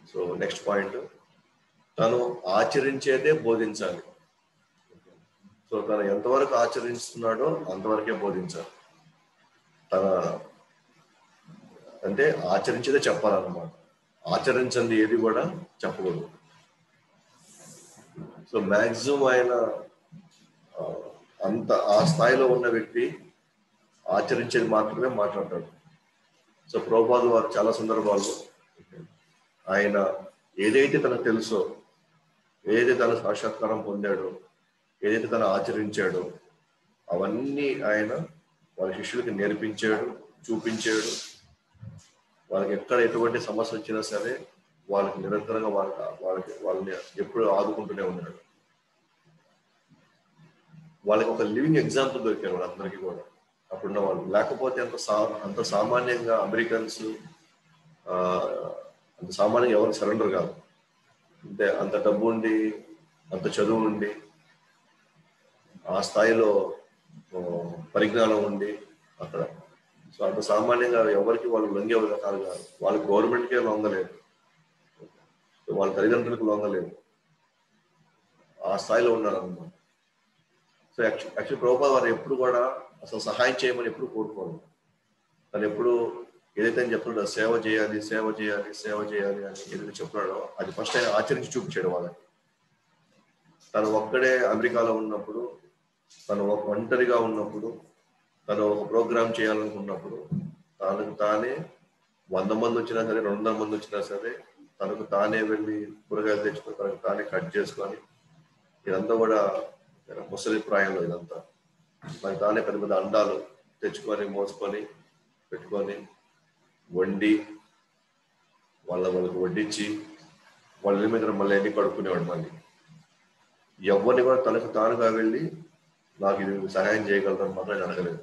So next point తను ఆచరించేదే బోధించాలి so తను ఎంతవరకు ఆచరిస్తున్నాడో అంతవరకే బోధించాలి తన అంటే ఆచరించేదే చెప్పాలన్నమాట ఆచరించింది ఏది కూడా చెప్పకూడదు సో మ్యాక్సిమం ఆయన ఆ, అంత ఆ స్థాయిలో ఉన్న వ్యక్తి ఆచరించేది మాత్రమే మాట్లాడతాడు సో ప్రభుపాద వారు చాలా సందర్భాల్లో ఆయన ఏదైతే తనకు తెలుసో ఏదైతే తన సాక్షాత్కారం పొందాడో ఏదైతే తను ఆచరించాడో అవన్నీ ఆయన వాళ్ళ శిష్యులకి నేర్పించాడు చూపించాడు వాళ్ళకి ఎక్కడ ఎటువంటి సమస్య వచ్చినా సరే వాళ్ళకి నిరంతరంగా వాళ్ళకి వాళ్ళకి వాళ్ళని ఎప్పుడు ఆదుకుంటూనే ఉన్నాడు వాళ్ళకి ఒక లివింగ్ ఎగ్జాంపుల్ దొరికారు వాళ్ళందరికీ కూడా అప్పుడున్న వాళ్ళు లేకపోతే అంత సా అంత సామాన్యంగా అమెరికన్స్ ఆ, అంత సామాన్యంగా ఎవరు సరెండర్ కాదు అంటే అంత డబ్బు ఉండి అంత చదువు ఉండి ఆ స్థాయిలో ఆ, పరిజ్ఞానం ఉండి అక్కడ సో అంత సామాన్యంగా ఎవరికి వాళ్ళు లొంగే కాదు కాదు వాళ్ళు గవర్నమెంట్కే లొంగలేదు వాళ్ళ తల్లిదండ్రులకు లొంగలేదు ఆ స్థాయిలో ఉన్నారు అన్నమాట సో యాక్చువల్ యాక్చువల్ ప్రభుపాద వారు ఎప్పుడు కూడా అసలు సహాయం చేయమని ఎప్పుడు కోరుకోరు తను ఎప్పుడు ఏదైతే ఆయన చెప్తున్నాడో సేవ చేయాలి సేవ చేయాలి సేవ చేయాలి అని ఏదైతే చెప్తున్నాడో అది ఫస్ట్ ఆయన ఆచరించి చూపించాడు వాళ్ళకి తను ఒక్కడే అమెరికాలో ఉన్నప్పుడు తను ఒక ఒంటరిగా ఉన్నప్పుడు తను ఒక ప్రోగ్రామ్ చేయాలనుకున్నప్పుడు తనకు తానే వంద మంది వచ్చినా సరే రెండు వందల మంది వచ్చినా సరే తనకు తానే వెళ్ళి కూరగాయలు తెచ్చుకొని తనకు తానే కట్ చేసుకొని ఇదంతా కూడా ముసలి ప్రాయంలో ఇదంతా మనకి తానే పెద్ద పెద్ద అండాలు తెచ్చుకొని మోసుకొని పెట్టుకొని వండి వాళ్ళ వాళ్ళకి వడ్డించి వాళ్ళ ఇళ్ళ మీద మళ్ళీ ఎన్ని కడుక్కునేవాడు మళ్ళీ ఎవరిని కూడా తనకు తానుగా వెళ్ళి నాకు ఇది సహాయం చేయగలరని మాత్రం ఆయన అడగలేదు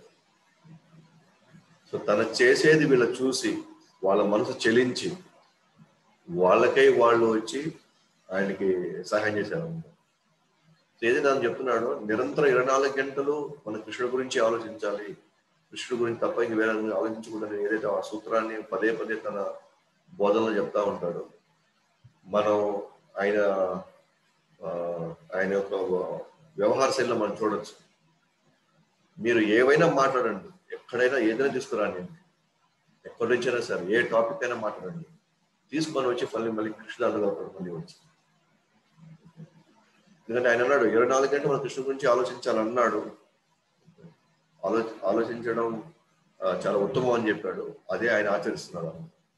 సో తను చేసేది వీళ్ళ చూసి వాళ్ళ మనసు చెలించి వాళ్ళకై వాళ్ళు వచ్చి ఆయనకి సహాయం చేశారు ఏదైతే ఆయన చెప్తున్నాడో నిరంతరం ఇరవై నాలుగు గంటలు మన కృష్ణుడి గురించి ఆలోచించాలి కృష్ణుడి గురించి తప్ప ఇంక వేరే గురించి ఆలోచించకుండా ఏదైతే ఆ సూత్రాన్ని పదే పదే తన బోధనలో చెప్తా ఉంటాడు మనం ఆయన ఆ, ఆయన యొక్క వ్యవహార శైలిలో మనం చూడొచ్చు మీరు ఏవైనా మాట్లాడండి ఎక్కడైనా ఏదైనా తీసుకురాండి ఎక్కడి నుంచైనా సరే ఏ టాపిక్ అయినా మాట్లాడండి తీసుకొని వచ్చి మళ్ళీ మళ్ళీ కృష్ణాలుగా మళ్ళీ వచ్చి ఎందుకంటే ఆయన అన్నాడు ఇరవై నాలుగు గంటలు మన కృష్ణ గురించి ఆలోచించాలన్నాడు ఆలో ఆలోచించడం ఆ, చాలా ఉత్తమం అని చెప్పాడు అదే ఆయన ఆచరిస్తున్నాడు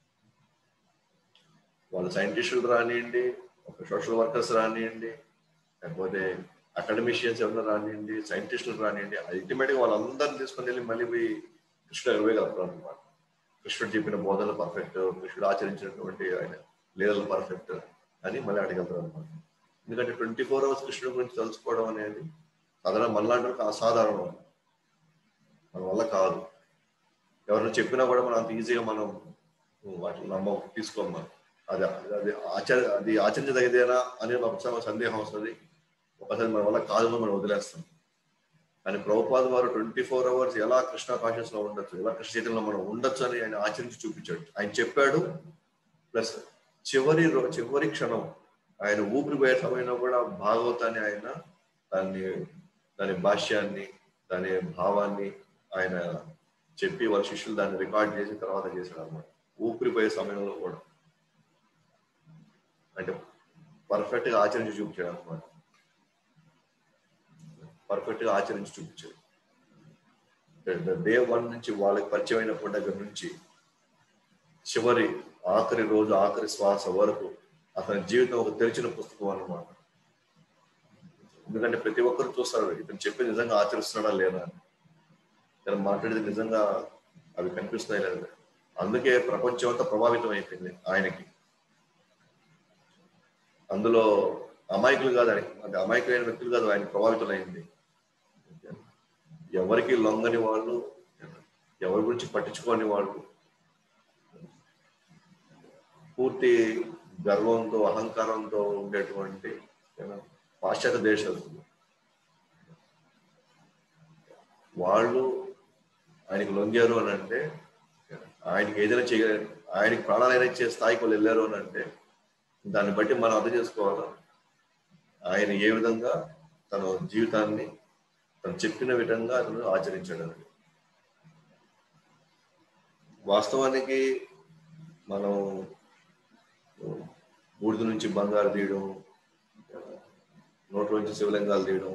వాళ్ళు సైంటిస్టులు రానియండి ఒక సోషల్ వర్కర్స్ రానియండి లేకపోతే అకాడమిషియన్స్ ఎవరైనా రానియండి సైంటిస్టులు రానియండి అల్టిమేట్ గా వాళ్ళందరినీ తీసుకొని వెళ్ళి మళ్ళీ పోయి కృష్ణుడు ఎగవేయగలుగుతారు అనమాట కృష్ణుడు చెప్పిన బోధనలు పర్ఫెక్ట్ కృష్ణుడు ఆచరించినటువంటి ఆయన లీలలు పర్ఫెక్ట్ అని మళ్ళీ అడగలుగుతారు అనమాట ఎందుకంటే ట్వంటీ ఫోర్ అవర్స్ కృష్ణుడి గురించి తెలుసుకోవడం అనేది సాధారణ మనలాంటి వాళ్ళకి అసాధారణం మన వల్ల కాదు ఎవరైనా చెప్పినా కూడా మనం అంత ఈజీగా మనం వాటిని నమ్మ తీసుకోం మనం అది అది ఆచర అది ఆచరించదగిదేనా అనేది ఒకసారి సందేహం వస్తుంది ఒకసారి మన వల్ల కాదు అని మనం వదిలేస్తాం కానీ ప్రభుపాద వారు ట్వంటీ ఫోర్ అవర్స్ ఎలా కృష్ణ కాన్షియస్ లో ఉండొచ్చు ఎలా కృష్ణ చైతన్యంలో మనం ఉండొచ్చు అని ఆయన ఆచరించి చూపించాడు ఆయన చెప్పాడు ప్లస్ చివరి రో- చివరి క్షణం ఆయన ఊపిరి పోయే సమయంలో కూడా భాగవతాన్ని ఆయన దాన్ని దాని భాష్యాన్ని దాని భావాన్ని ఆయన చెప్పి వాళ్ళ శిష్యులు దాన్ని రికార్డ్ చేసి తర్వాత చేశాడు అనమాట ఊపిరిపోయే సమయంలో కూడా అంటే పర్ఫెక్ట్ గా ఆచరించి చూపించాడు అనమాట పర్ఫెక్ట్ గా ఆచరించి చూపించాడు డే వన్ నుంచి వాళ్ళకి పరిచయం అయినప్పటి దగ్గర నుంచి చివరి ఆఖరి రోజు ఆఖరి శ్వాస వరకు అతని జీవితం ఒక తెరిచిన పుస్తకం అన్నమాట ఎందుకంటే ప్రతి ఒక్కరు చూస్తారు ఇతను చెప్పి నిజంగా ఆచరిస్తున్నాడా లేదా అని ఇతను మాట్లాడేది నిజంగా అవి కనిపిస్తున్నాయి లేదా అందుకే ప్రపంచం అంతా ప్రభావితం అయిపోయింది ఆయనకి అందులో అమాయకులు కాదు ఆయన అంటే అమాయకులైన వ్యక్తులు కాదు ఆయన ప్రభావితులైంది ఎవరికి లొంగని వాళ్ళు ఎవరి గురించి పట్టించుకోని వాళ్ళు పూర్తి గర్వంతో అహంకారంతో ఉండేటువంటి పాశ్చాత్య దేశాలు వాళ్ళు ఆయనకి లొంగారు అని అంటే ఆయనకి ఏదైనా చేయ ఆయనకి ప్రాణాలైనా ఇచ్చే స్థాయికి వాళ్ళు వెళ్ళారు అని అంటే దాన్ని బట్టి మనం అర్థం చేసుకోవాలా ఆయన ఏ విధంగా తన జీవితాన్ని తను చెప్పిన విధంగా అతను ఆచరించాడు వాస్తవానికి మనం బూడిద నుంచి బంగారు తీయడం నోట్ల నుంచి శివలింగాలు తీయడం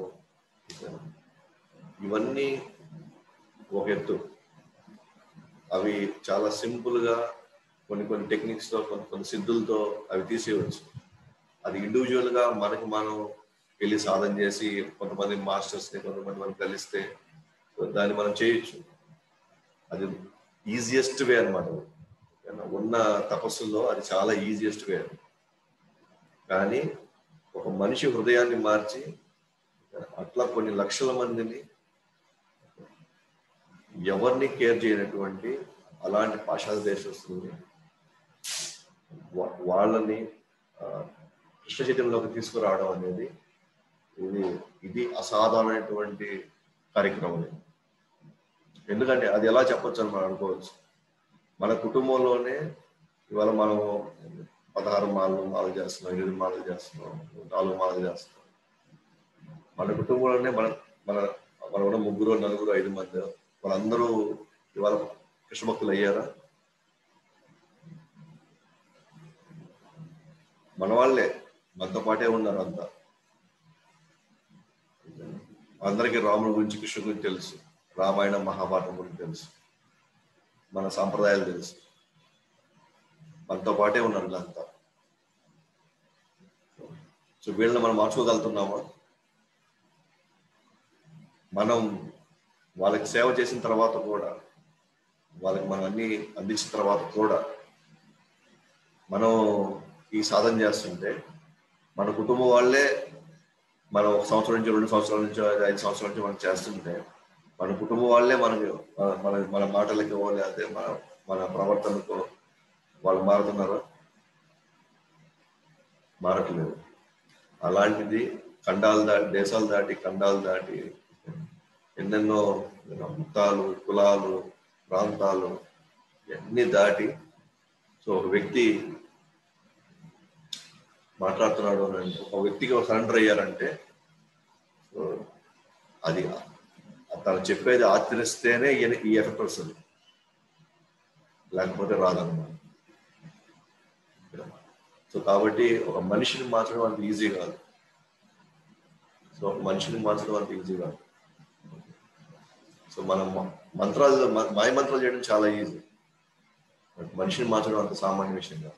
ఇవన్నీ ఒక ఎత్తు అవి చాలా సింపుల్ గా కొన్ని కొన్ని టెక్నిక్స్ తో కొన్ని కొన్ని సిద్ధులతో అవి తీసేయవచ్చు అది ఇండివిజువల్ గా మనకి మనం వెళ్ళి సాధన చేసి కొంతమంది మాస్టర్స్ ని కొంతమంది మనం కలిస్తే దాన్ని మనం చేయొచ్చు అది ఈజియెస్ట్ వే అనమాట ఉన్న తపస్సుల్లో అది చాలా ఈజియెస్ట్ వే కానీ ఒక మనిషి హృదయాన్ని మార్చి అట్లా కొన్ని లక్షల మందిని ఎవరిని కేర్ చేయనటువంటి అలాంటి పాశ్చాత్య దేశస్తుల్ని వాళ్ళని కృష్ణ చైతన్యంలోకి తీసుకురావడం అనేది ఇది ఇది అసాధారణమైనటువంటి కార్యక్రమం ఎందుకంటే అది ఎలా చెప్పొచ్చు అని మనం అనుకోవచ్చు మన కుటుంబంలోనే ఇవాళ మనం పదహారు మాలలు మాలలు చేస్తున్నాం ఎనిమిది మాలలు చేస్తున్నాం నాలుగు మాలలు చేస్తున్నాం మన కుటుంబంలోనే మన మన మన ఉన్న ముగ్గురు నలుగురు ఐదు మంది వాళ్ళందరూ ఇవాళ కృష్ణ భక్తులు అయ్యారా మన వాళ్ళే మనతో పాటే ఉన్నారు అంతా అందరికీ రాముడి గురించి కృష్ణ గురించి తెలుసు రామాయణం మహాభారతం గురించి తెలుసు మన సాంప్రదాయాలు తెలుసు మనతో పాటే ఉన్నారు వీళ్ళంతా సో వీళ్ళని మనం మార్చుకోగలుగుతున్నామా మనం వాళ్ళకి సేవ చేసిన తర్వాత కూడా వాళ్ళకి మనం అన్ని అందించిన తర్వాత కూడా మనం ఈ సాధన చేస్తుంటే మన కుటుంబం వాళ్ళే మనం ఒక సంవత్సరం నుంచి రెండు సంవత్సరాల నుంచి ఐదు సంవత్సరాల నుంచి మనం చేస్తుంటే మన కుటుంబం వాళ్ళే మనకి మన మన మాటలకి లేకపోతే మన మన ప్రవర్తనకు వాళ్ళు మారుతున్నారా మారట్లేదు అలాంటిది ఖండాలు దాటి దేశాలు దాటి ఖండాలు దాటి ఎన్నెన్నో మతాలు కులాలు ప్రాంతాలు ఇవన్నీ దాటి సో ఒక వ్యక్తి మాట్లాడుతున్నాడు అని అంటే ఒక వ్యక్తికి సరెండర్ అయ్యారంటే సో అది తను చెప్పేది ఆచరిస్తేనే ఈ ఎఫెక్ట్ వస్తుంది లేకపోతే రాదన్నమాట సో కాబట్టి ఒక మనిషిని మార్చడం అంత ఈజీ కాదు సో ఒక మనిషిని మార్చడం అంత ఈజీ కాదు సో మనం మంత్రాలు మాయ మంత్రాలు చేయడం చాలా ఈజీ మనిషిని మార్చడం అంత సామాన్య విషయం కాదు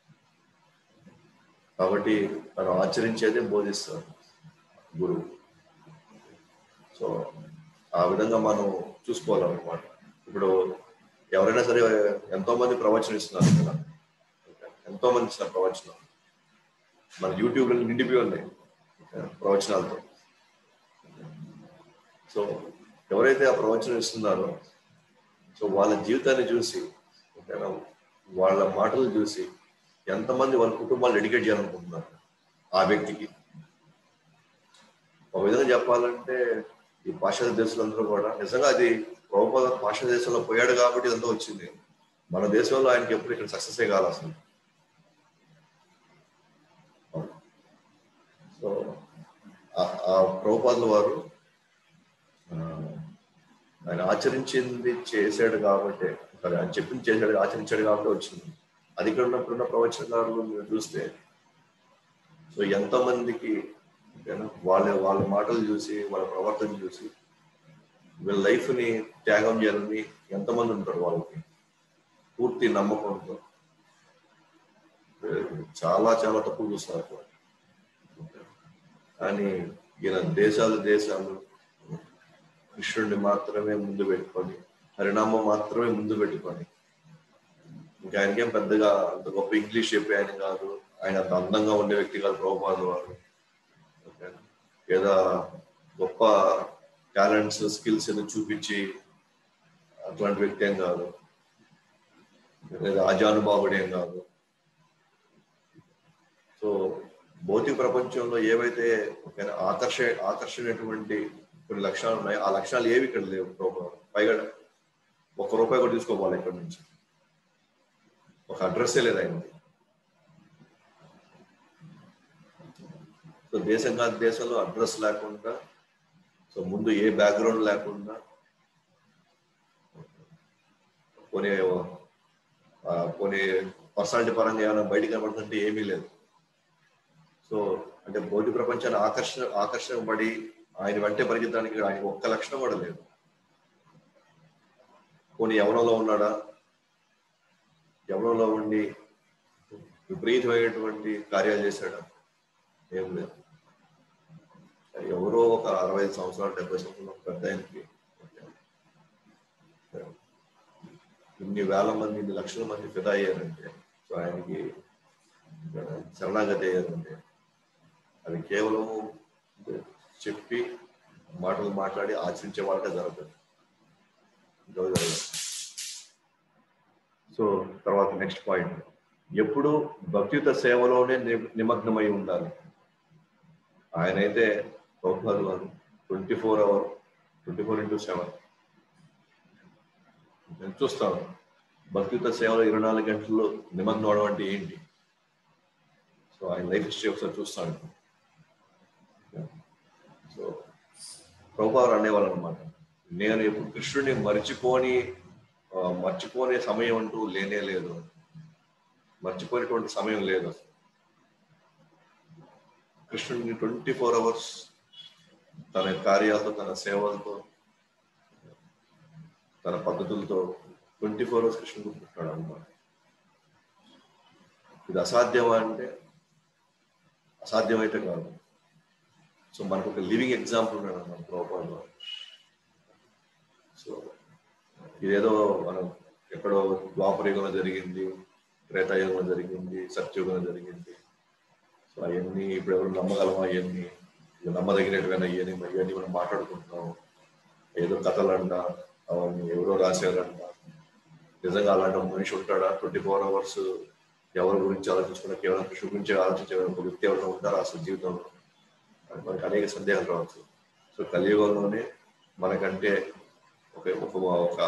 కాబట్టి మనం ఆచరించేదే బోధిస్తారు గురువు సో ఆ విధంగా మనం చూసుకోవాలన్నమాట ఇప్పుడు ఎవరైనా సరే ఎంతో మంది ప్రవచనం ఇస్తున్నారు కదా ఎంతో మంది ఇస్తున్నారు ప్రవచనం మన యూట్యూబ్ లో నిండిపోయి ఉన్నాయి ప్రవచనాలతో సో ఎవరైతే ఆ ప్రవచనం ఇస్తున్నారో సో వాళ్ళ జీవితాన్ని చూసి వాళ్ళ మాటలు చూసి ఎంతమంది వాళ్ళ కుటుంబాలు ఎడ్యుకేట్ చేయాలనుకుంటున్నారు ఆ వ్యక్తికి ఒక విధంగా చెప్పాలంటే ఈ పాశ్చాత్య దేశాలందరూ కూడా నిజంగా అది ప్రభుపాద పాశ్చాత్య దేశంలో పోయాడు కాబట్టి ఇదంతా వచ్చింది మన దేశంలో ఆయనకి ఎప్పుడు ఇక్కడ సక్సెస్ కావాలి అసలు సో ఆ ప్రభుపాదుల వారు ఆయన ఆచరించింది చేశాడు కాబట్టి ఆయన చెప్పింది చేశాడు ఆచరించాడు కాబట్టి వచ్చింది అది ఇక్కడ ఉన్నప్పుడున్న ప్రవచనకారులు మీరు చూస్తే సో ఎంతమందికి వాళ్ళ వాళ్ళ మాటలు చూసి వాళ్ళ ప్రవర్తన చూసి వీళ్ళ లైఫ్ని త్యాగం చేయాలని ఎంతమంది ఉంటారు వాళ్ళకి పూర్తి నమ్మకంతో చాలా చాలా తక్కువ చూస్తారు కానీ ఈయన దేశాలు దేశాలు కృష్ణుడిని మాత్రమే ముందు పెట్టుకొని హరినామం మాత్రమే ముందు పెట్టుకొని ఇంకా ఆయనకేం పెద్దగా అంత గొప్ప ఇంగ్లీష్ చెప్పే ఆయన కాదు ఆయన అంత అందంగా ఉండే వ్యక్తి కాదు ప్రభుపాద వారు ఏదో గొప్ప టాలెంట్స్ స్కిల్స్ ఏదో చూపించి అట్లాంటి వ్యక్తి ఏం కాదు లేదా ఆజానుబాబుడు ఏం కాదు సో భౌతిక ప్రపంచంలో ఏవైతే ఆకర్ష ఆకర్షణటువంటి కొన్ని లక్షణాలు ఉన్నాయో ఆ లక్షణాలు ఏవి ఇక్కడ లేవు పైగా ఒక్క రూపాయి కూడా తీసుకోవాలి ఇక్కడ నుంచి ఒక అడ్రస్సే లేదు ఆయనకి సో దేశం కాదు దేశంలో అడ్రస్ లేకుండా సో ముందు ఏ బ్యాక్గ్రౌండ్ లేకుండా పోనీ ఆ, పోనీ పర్సనాలిటీ పరంగా ఏమైనా బయటికి కనబడుతుంటే ఏమీ లేదు సో అంటే బౌద్ధ ప్రపంచాన్ని ఆకర్షణ ఆకర్షణ పడి ఆయన వెంటే పరిగెత్తడానికి ఆయన ఒక్క లక్షణం కూడా లేదు పోనీ యవనంలో ఉన్నాడా యవనంలో ఉండి విపరీతమైనటువంటి కార్యాలు చేశాడా ఏం లేదు ఎవరో ఒక అరవై ఐదు సంవత్సరాలు డెబ్బై సంవత్సరాలు పెద్ద ఆయనకి ఇన్ని వేల మంది ఇన్ని లక్షల మంది ఫిదా అయ్యారంటే సో ఆయనకి శరణాగతి అయ్యారంటే అది కేవలం చెప్పి మాటలు మాట్లాడి ఆచరించే వాళ్ళకే జరగదు ఇంకెవరు జరగదు సో తర్వాత నెక్స్ట్ పాయింట్ ఎప్పుడు భక్తియుత సేవలోనే ని- నిమగ్నమై ఉండాలి ఆయన అయితే ప్రభుత్వాలు వారు twenty four hour twenty four into seven నేను చూస్తాను భక్తియుత సేవలో ఇరవై నాలుగు గంటల్లో నిమగ్నం అవడం అంటే ఏంటి సో ఆయన లైఫ్ హిస్టరీ ఒకసారి చూస్తాను సో ప్రభువారు అనేవాళ్ళు అనమాట నేను ఎప్పుడు కృష్ణుడిని మర్చిపోని ఆ, మర్చిపోనే సమయం అంటూ లేనే లేదు మర్చిపోయినటువంటి సమయం లేదు అసలు కృష్ణుడిని ట్వంటీ ఫోర్ అవర్స్ తన కార్యాలతో తన సేవలతో తన పద్ధతులతో ట్వంటీ ఫోర్ అవర్స్ కృష్ణుడు గుర్తుంటాడు అన్నమాట ఇది అసాధ్యమా అంటే అసాధ్యమైతే కాదు సో మనకు ఒక లివింగ్ ఎగ్జాంపుల్ ఉన్నాడు అన్నమాట ప్రభుపాదులో సో ఇదేదో మనం ఎక్కడో ద్వాపరయుగంలో జరిగింది త్రేతాయుగంలో జరిగింది సత్యయుగంలో జరిగింది సో అవన్నీ ఇప్పుడు ఎవరు నమ్మగలమా అవన్నీ ఇక నమ్మదగినట్టుగా ఇవన్నీ ఇవన్నీ మనం మాట్లాడుకుంటున్నాం ఏదో కథలంట అవన్నీ ఎవరో రాశారంట నిజంగా అలాంటి ఒక మనిషి ఉంటాడా ట్వంటీ ఫోర్ అవర్స్ ఎవరి గురించి ఆలోచించుకున్నా కేవలం కృష్ణ గురించి ఆలోచించే ఒక వ్యక్తి ఎవరైనా ఉంటారా అసలు జీవితంలో అది మనకు అనేక సందేహాలు రావచ్చు సో కలియుగంలోనే మనకంటే ఒక ఒక ఒక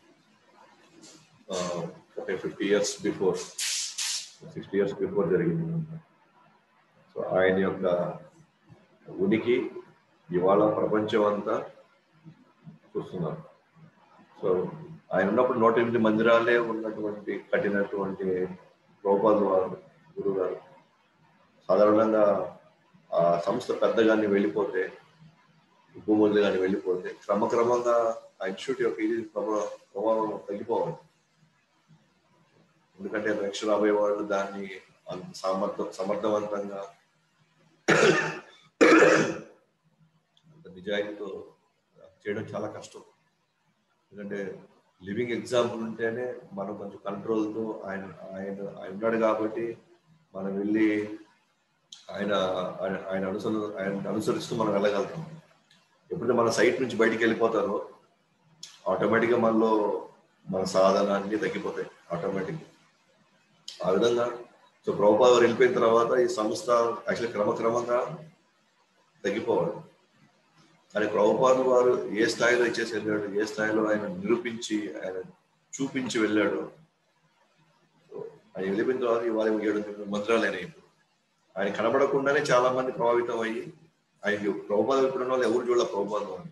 ఆ, ఒక fifty years before sixty years before జరిగింది సో ఆయన యొక్క ఉనికి ఇవాళ ప్రపంచం అంతా చూస్తున్నారు సో ఆయన ఉన్నప్పుడు నూట ఎనిమిది మందిరాలే ఉన్నటువంటి కట్టినటువంటి రూపాలు వారు గురువు గారు సాధారణంగా ఆ సంస్థ పెద్దగాని వెళ్ళిపోతే భూములు కానీ వెళ్ళిపోతే క్రమక్రమంగా ఆ ఇన్స్టిట్యూట్ యొక్క ఇది ప్రభావం ప్రభావం తగ్గిపోవాలి ఎందుకంటే నెక్స్ట్ రాబోయే వాళ్ళు దాన్ని అంత సమర్థ సమర్థవంతంగా అంత నిజాయితీతో చేయడం చాలా కష్టం ఎందుకంటే లివింగ్ ఎగ్జాంపుల్ ఉంటేనే మనం కొంచెం కంట్రోల్తో ఆయన ఆయన ఆయన ఉన్నాడు కాబట్టి మనం వెళ్ళి ఆయన ఆయన- ఆయన అనుసరి ఆయన అనుసరిస్తూ మనం వెళ్ళగలుగుతాం ఎప్పుడైతే మన సైట్ నుంచి బయటికి వెళ్ళిపోతారో ఆటోమేటిక్గా మనలో మన సాధన అన్ని తగ్గిపోతాయి ఆటోమేటిక్ ఆ విధంగా సో ప్రభుపాద గారు వెళ్ళిపోయిన తర్వాత ఈ సంస్థ యాక్చువల్లీ క్రమక్రమంగా తగ్గిపోవాలి కానీ ప్రభుపాద వారు ఏ స్థాయిలో ఇచ్చేసి వెళ్ళాడు ఏ స్థాయిలో ఆయన నిరూపించి ఆయన చూపించి వెళ్ళాడు సో ఆయన వెళ్ళిపోయిన తర్వాత ఇవాళ ఏడు ఎనిమిది మంత్రాలు అయినాయి ఇప్పుడు ఆయన కనబడకుండానే చాలా మంది ప్రభావితం అయ్యి ఆయన ప్రభుపాద ఇప్పుడు వాళ్ళు ఎవరు చూడాలి ప్రభుపాదం అని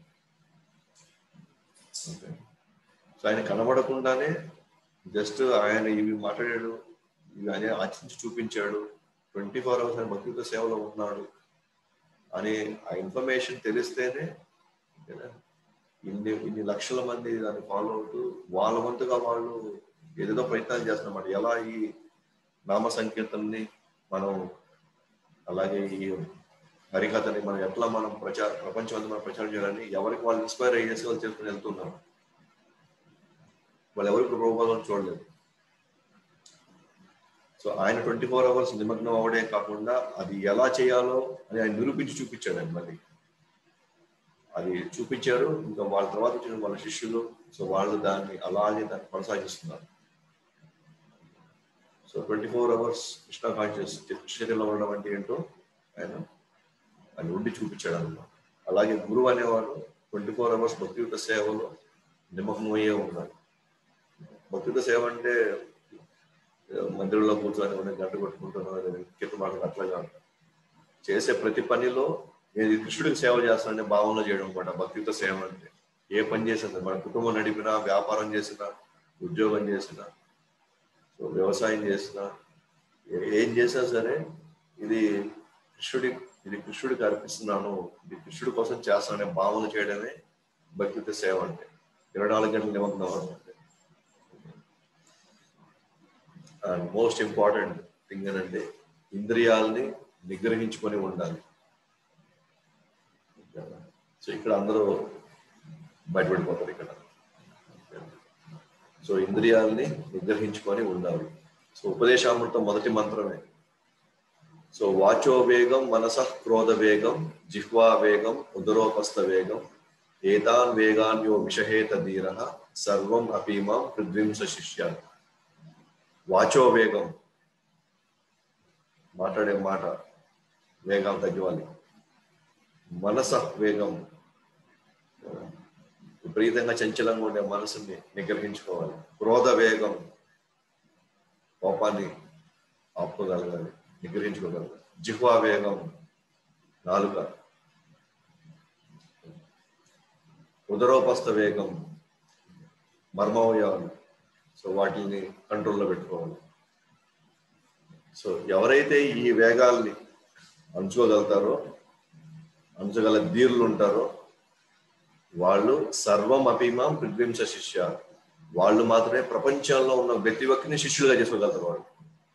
ఓకే. సో ఆయన కనబడకుండానే జస్ట్ ఆయన ఇవి మాట్లాడాడు ఇవి ఆయన ఆచరించి చూపించాడు ట్వంటీ ఫోర్ అవర్స్ ఆయన భక్తితో సేవలో ఉన్నాడు అనే ఆ ఇన్ఫర్మేషన్ తెలిస్తేనే ఓకేనా? ఇన్ని ఇన్ని లక్షల మంది దాన్ని ఫాలో అవుతూ వాళ్ళ వంతుగా వాళ్ళు ఏదేదో ప్రయత్నాలు చేస్తున్నమాట ఎలా ఈ నామ సంకీర్తనని మనం అలాగే ఈ హరికథని మనం ఎట్లా మనం ప్రచార ప్రపంచం అంతా మనం ప్రచారం చేయాలని ఎవరికి వాళ్ళు ఇన్స్పైర్ అయ్యేసి వాళ్ళు చేసుకుని వెళ్తున్నారు వాళ్ళు ఎవరికి ప్రభుత్వం చూడలేదు సో ఆయన ట్వంటీ ఫోర్ అవర్స్ నిమగ్నం అవడే కాకుండా అది ఎలా చేయాలో అని ఆయన నిరూపించి చూపించాడు ఆయన మళ్ళీ అది చూపించారు ఇంకా వాళ్ళ తర్వాత వచ్చిన వాళ్ళ శిష్యులు సో వాళ్ళు దాన్ని అలాగే దాన్ని కొనసాగిస్తున్నారు so twenty four hours Krishna conscious కృష్ణలో ఉండడం అంటే ఏంటో ఆయన ఆయన ఉండి చూపించాడు అన్నమాట అలాగే గురువు అనేవాడు ట్వంటీ ఫోర్ అవర్స్ భక్తియుత సేవలో నిమగ్నమయ్యే ఉన్నాడు భక్తియుత సేవ అంటే మందిరంలో కూర్చొని ఉండి గంట కొట్టుకుంటున్నాం కింద మాటలు అట్లా కాదు చేసే ప్రతి పనిలో నేను ఈ కృష్ణుడికి సేవ చేస్తాననే భావనలో చేయడం కూడా భక్తితో సేవ అంటే ఏ పని చేసినా మన కుటుంబం నడిపినా వ్యాపారం చేసినా ఉద్యోగం చేసినా సో వ్యవసాయం చేసినా ఏ- ఏం చేసినా సరే ఇది కృష్ణుడి ఇది కృష్ణుడికి అర్పిస్తున్నాను ఇది కృష్ణుడి కోసం చేస్తాననే భావన చేయడమే భక్తితో సేవ అంటే ఇరవై నాలుగు గంటల నిమగ్నం అంటే అండ్ మోస్ట్ ఇంపార్టెంట్ థింగ్ ఏంటంటే ఇంద్రియాలని నిగ్రహించుకొని ఉండాలి సో ఇక్కడ అందరూ బయటపడిపోతారు ఇక్కడ సో ఇంద్రియాలని నిగ్రహించుకొని ఉండాలి సో ఉపదేశామృతం మొదటి మంత్రమే సో వాచో వేగం మనస క్రోధ వేగం జిహ్వా వేగం ఉదరోపస్థ వేగం ఏతాన్ వేగాన్యో విషహేత ధీర సర్వం అపీమాం పృథ్వీంస శిష్య వాచో వేగం మాట్లాడే మాట వేగం తగ్గివాలి మనస వేగం విపరీతంగా చంచలంగా ఉండే మనసుని నిగ్రహించుకోవాలి క్రోధ వేగం కోపాన్ని ఆపుకోగలగాలి నిగ్రహించుకోగలగాలి జిహ్వా వేగం నాలుక ఉదరోపస్థ వేగం మర్మవయాలు సో వాటిని కంట్రోల్లో పెట్టుకోవాలి సో ఎవరైతే ఈ వేగాల్ని అంచుకోగలుగుతారో అంచగల ధీరులు ఉంటారో వాళ్ళు సర్వం అభిమాం పృథ్వింస శిష్య వాళ్ళు మాత్రమే ప్రపంచంలో ఉన్న ప్రతి ఒక్కరిని శిష్యులుగా చేసుకోగలుగుతారు వాళ్ళు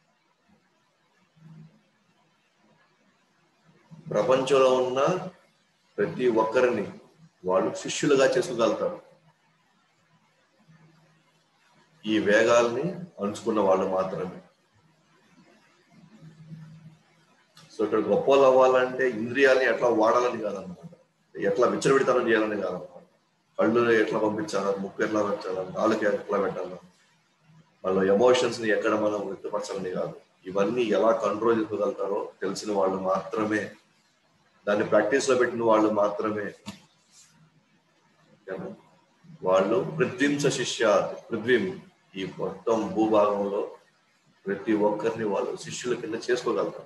ప్రపంచంలో ఉన్న ప్రతి ఒక్కరిని వాళ్ళు శిష్యులుగా చేసుకోగలుగుతారు ఈ వేగాల్ని అంచుకున్న వాళ్ళు మాత్రమే సో ఇక్కడ గొప్ప వాళ్ళు అవ్వాలంటే ఇంద్రియాలని ఎట్లా వాడాలని కాదనమాట ఎట్లా విచ్చలవిడితనం చేయాలని కాదనమాట కళ్ళు ఎట్లా పంపించాలా ముక్కు ఎట్లా పెట్టాలా నాలుగు ఎట్లా పెట్టాలా వాళ్ళ ఎమోషన్స్ ని ఎక్కడ మనం వ్యక్తపరచాలని కాదు ఇవన్నీ ఎలా కంట్రోల్ చేసుకోగలుగుతారో తెలిసిన వాళ్ళు మాత్రమే దాన్ని ప్రాక్టీస్ లో పెట్టిన వాళ్ళు మాత్రమే ఓకేనా? వాళ్ళు పృథ్వింస శిష్య పృథ్వీం ఈ మొత్తం భూభాగంలో ప్రతి ఒక్కరిని వాళ్ళు శిష్యుల కింద చేసుకోగలుగుతారు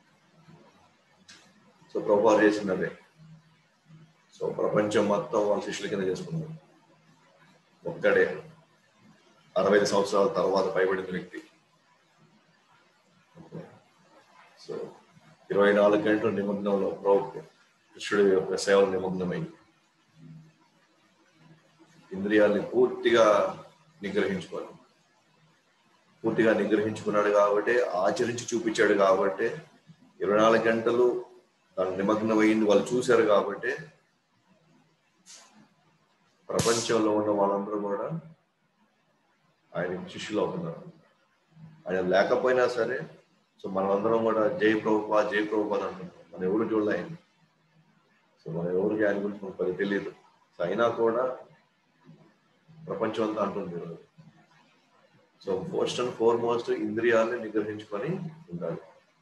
సో ప్రభావం చేసినదే సో ప్రపంచం మొత్తం వాళ్ళ శిష్యుల కింద చేసుకున్నారు ఒక్కడే అరవై ఐదు సంవత్సరాల తర్వాత పైబడిన వ్యక్తి సో ఇరవై నాలుగు గంటల నిమగ్నంలో ప్రభు కృష్ణుడి యొక్క సేవలు నిమగ్నమై ఇంద్రియాల్ని పూర్తిగా నిగ్రహించుకోవాలి పూర్తిగా నిగ్రహించుకున్నాడు కాబట్టి ఆచరించి చూపించాడు కాబట్టి ఇరవై నాలుగు గంటలు దాని నిమగ్నమైంది వాళ్ళు చూశారు కాబట్టి ప్రపంచంలో ఉన్న వాళ్ళందరూ కూడా ఆయన శిష్యులు అవుతున్నారు ఆయన లేకపోయినా సరే సో మనమందరం కూడా జై ప్రభుపా జై ప్రభుపాద్ అంటున్నాం మనం ఎవరు చూడలే ఆయన సో మనం ఎవరికి ఆయన గురించి మనకు పది తెలియదు సో అయినా కూడా ప్రపంచం అంతా అంటుంది ఈరోజు. సో ఫస్ట్ అండ్ ఫార్మోస్ట్ ఇంద్రియాలని నిగ్రహించుకొని ఉండాలి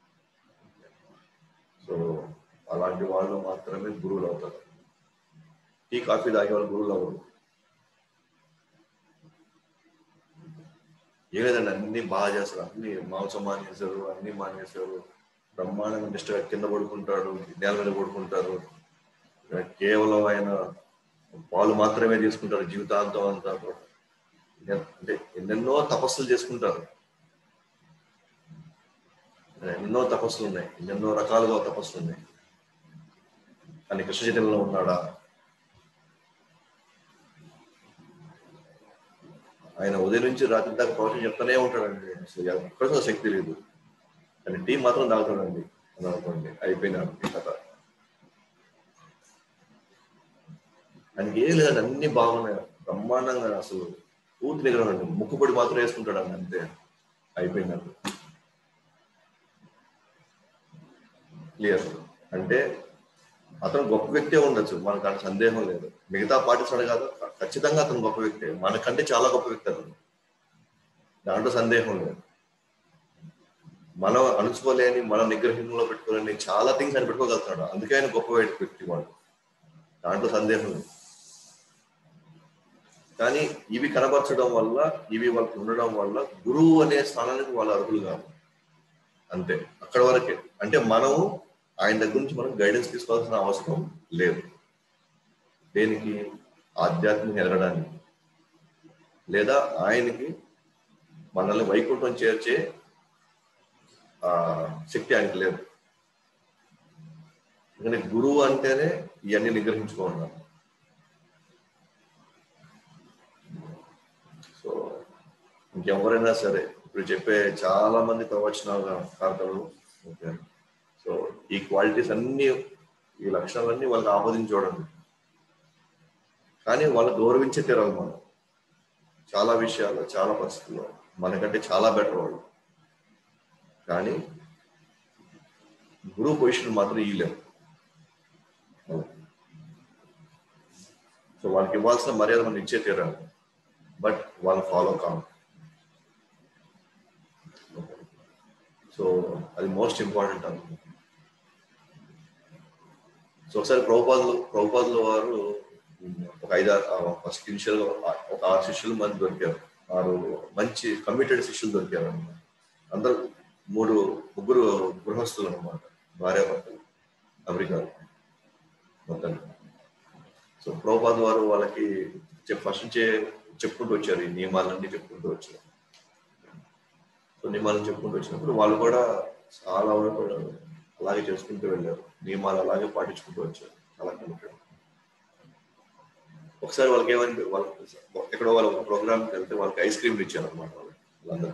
సో అలాంటి వాళ్ళు మాత్రమే గురువులు అవుతారు టీ కాఫీ తాగే వాళ్ళు గురువులు అవ్వరు ఏం లేదండి అన్ని బాగా చేస్తారు అన్ని మాంసం మానేశారు అన్ని మానేశారు బ్రహ్మాండంగా నిష్టగా కింద పడుకుంటాడు నేల మీద పడుకుంటారు కేవలం ఆయన పాలు మాత్రమే తీసుకుంటారు జీవితాంతం అంతా అంటే ఎన్నెన్నో తపస్సులు చేసుకుంటారు ఎన్నో తపస్సులు ఉన్నాయి ఎన్నెన్నో రకాలుగా తపస్సులు ఉన్నాయి కానీ కృష్ణ చైతన్యంలో ఉన్నాడా ఆయన ఉదయం నుంచి రాత్రి దాకా ప్రవచనం చెప్తానే ఉంటాడండి అసలు ఎక్కడ శక్తి లేదు కానీ టీ మాత్రం తాగుతాడండి అని అనుకోండి అయిపోయినాడు ఈ కథ ఆయనకి ఏం లేదండి అన్ని బాగున్నాయి బ్రహ్మాండంగా అసలు పూర్తి నిగ్రహం ముక్కుపొడి మాత్రం వేసుకుంటాడు అండి అంతే అయిపోయినాడు క్లియర్ అంటే అతను గొప్ప వ్యక్తే ఉండొచ్చు మనకు అంత సందేహం లేదు మిగతా పాటిస్తాడు కాదు ఖచ్చితంగా అతను గొప్ప వ్యక్తే మనకంటే చాలా గొప్ప వ్యక్తి అతను దాంట్లో సందేహం లేదు మనం అణుచుకోలేని మనం నిగ్రహంలో పెట్టుకోలేని చాలా థింగ్స్ ఆయన పెట్టుకోగలుగుతాడు అందుకే ఆయన గొప్ప వ్యక్తి వాడు దాంట్లో సందేహం లేదు కానీ ఇవి కనబరచడం వల్ల ఇవి వాళ్ళకి ఉండడం వల్ల గురువు అనే స్థానానికి వాళ్ళు అర్హులు కాదు అంతే అక్కడ వరకే అంటే మనం ఆయన దగ్గర నుంచి మనం గైడెన్స్ తీసుకోవాల్సిన అవసరం లేదు దేనికి ఆధ్యాత్మిక ఎదగడానికి లేదా ఆయనకి మనల్ని వైకుంఠం చేర్చే ఆ శక్తి ఆయనకి లేదు ఎందుకంటే గురువు అంటేనే ఇవన్నీ నిగ్రహించుకోవాలి సో ఇంకెవరైనా సరే ఇప్పుడు చెప్పే చాలా మంది ప్రవచనాలు కార్తలు ఓకే సో ఈ క్వాలిటీస్ అన్ని ఈ లక్షణాలన్నీ వాళ్ళకి ఆమోదించి చూడండి కానీ వాళ్ళు గౌరవించే తీరాలి మనం చాలా విషయాలు చాలా పరిస్థితుల్లో మనకంటే చాలా బెటర్ వాళ్ళు కానీ గురువు పొజిషన్ మాత్రం ఇయ్యలేము సో వాళ్ళకి ఇవ్వాల్సిన మర్యాద మనం ఇచ్చే తీరాలి బట్ వాళ్ళు ఫాలో కాము సో అది మోస్ట్ ఇంపార్టెంట్ అనుకుంటున్నాను సో ఒకసారి ప్రభుపాదులు ప్రభుపాదులు వారు ఒక ఐదు ఫస్ట్ ఇనిషియల్ ఒక ఆరు శిష్యులు మంది దొరికారు ఆరు మంచి కమిటెడ్ శిష్యులు దొరికారు అనమాట అందరూ మూడు ముగ్గురు గృహస్థులు అనమాట భార్యాభర్తలు అమెరికాలో మొత్తం సో ప్రభుపాద్ వారు వాళ్ళకి ఫస్ట్ నుంచే చెప్పుకుంటూ వచ్చారు ఈ నియమాలన్నీ చెప్పుకుంటూ వచ్చారు సో నియమాలను చెప్పుకుంటూ వచ్చినప్పుడు వాళ్ళు కూడా చాలా వరకు అలాగే చేసుకుంటూ వెళ్ళారు నియమాలు అలాగే పాటించుకుంటూ వచ్చారు చాలా కమిటెడ్ ఒకసారి వాళ్ళకి ఏమని వాళ్ళకి ఎక్కడో వాళ్ళ ప్రోగ్రామ్కి వెళ్తే వాళ్ళకి ఐస్ క్రీమ్లు ఇచ్చారు అనమాట వాళ్ళందరూ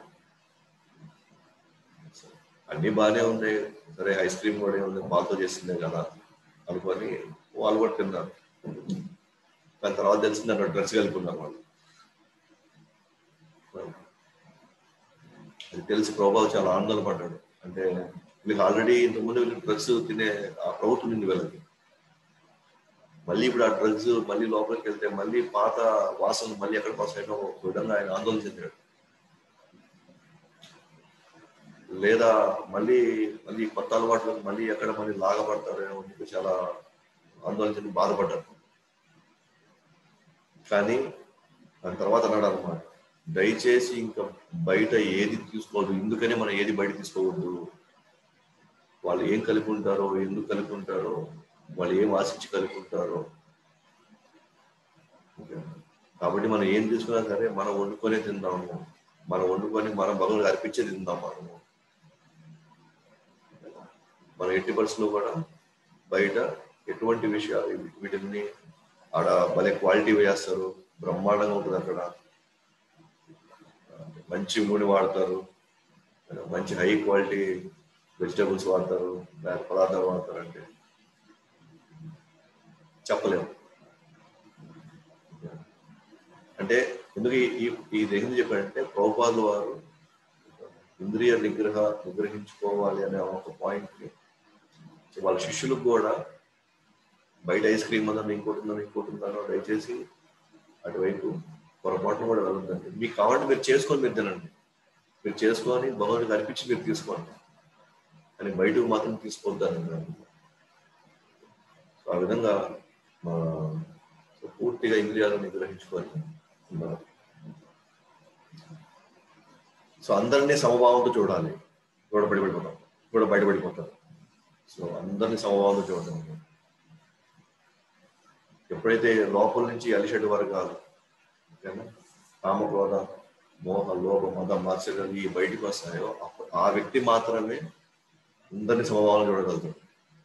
అన్ని బాగానే ఉన్నాయి సరే ఐస్ క్రీమ్ కూడా ఉంది పాలతో చేసిందే కదా అనుకొని వాళ్ళు కూడా తిన్నారు దాని తర్వాత తెలిసింది అక్కడ డ్రెస్ కలుపుకున్నారు వాళ్ళు అది తెలిసి ప్రభావం చాలా ఆందోళన పడ్డాడు అంటే వీళ్ళకి ఆల్రెడీ ఇంతకుముందు వీళ్ళు డ్రగ్స్ తినే ఆ ప్రభుత్వం నుండి వెళ్ళదు మళ్ళీ ఇప్పుడు ఆ డ్రగ్స్ మళ్ళీ లోపలికి వెళ్తే మళ్ళీ పాత వాసనలు మళ్ళీ ఎక్కడ వస్తాయో ఒక విధంగా ఆయన ఆందోళన చెందాడు లేదా మళ్ళీ మళ్ళీ కొత్త అలవాట్లు మళ్ళీ ఎక్కడ మళ్ళీ లాగబడతారేమో అని చెప్పి చాలా ఆందోళన చెంది బాధపడ్డారు కానీ దాని తర్వాత అన్నాడు అనమాట దయచేసి ఇంకా బయట ఏది తీసుకోవద్దు ఎందుకని మనం ఏది బయట తీసుకోవద్దు వాళ్ళు ఏం కలిపి ఉంటారో ఎందుకు కలిపి ఉంటారో వాళ్ళు ఏం ఆశించి కలిపి ఉంటారో కాబట్టి మనం ఏం తీసుకున్నా సరే మనం వండుకొనే తిందాము మనం వండుకొని మనం భగవంతుడు అర్పించే తిందాం మనము మన ఎట్టి పరిస్థితుల్లో కూడా బయట ఎటువంటి విషయాలు వీటిని ఆడ భలే క్వాలిటీ వేస్తారు బ్రహ్మాండంగా ఉంటుంది అక్కడ మంచి నూనె వాడతారు మంచి హై క్వాలిటీ వెజిటబుల్స్ వాడతారు పదార్థాలు వాడతారు అంటే చెప్పలేము అంటే ఎందుకు ఈ ఈ దగ్గర చెప్పాడంటే ప్రభుపాదులు వారు ఇంద్రియ నిగ్రహ నిగ్రహించుకోవాలి అనే ఒక పాయింట్ని వాళ్ళ శిష్యులకు కూడా బయట ఐస్ క్రీమ్ ఉందని ఇంకోటి ఉందని ఇంకోటి ఉందనో దయచేసి అటువైపు పొరపాటును కూడా వెళ్ళొద్దండి మీకు కావాలంటే మీరు చేసుకొని మీరు తినండి మీరు చేసుకొని భగవంతుడికి అర్పించి మీరు తీసుకోండి కానీ బయటకు మాత్రం తీసుకోవద్దని సో ఆ విధంగా మా పూర్తిగా ఇంద్రియాలను నిగ్రహించుకొని ఉన్నారు సో అందరినీ సమభావంతో చూడాలి కూడా బయటపడిపోతాం కూడా బయటపడిపోతారు సో అందరినీ సమభావంతో చూడటం ఎప్పుడైతే లోపల నుంచి అలిషటి వర్గాలు ఓకేనా కామక్రోధ మోహ లోభ మద మాత్సర్యాలు ఈ బయటకు వస్తాయో అప్పుడు ఆ వ్యక్తి మాత్రమే అందరినీ సమభావం చూడగలుగుతాడు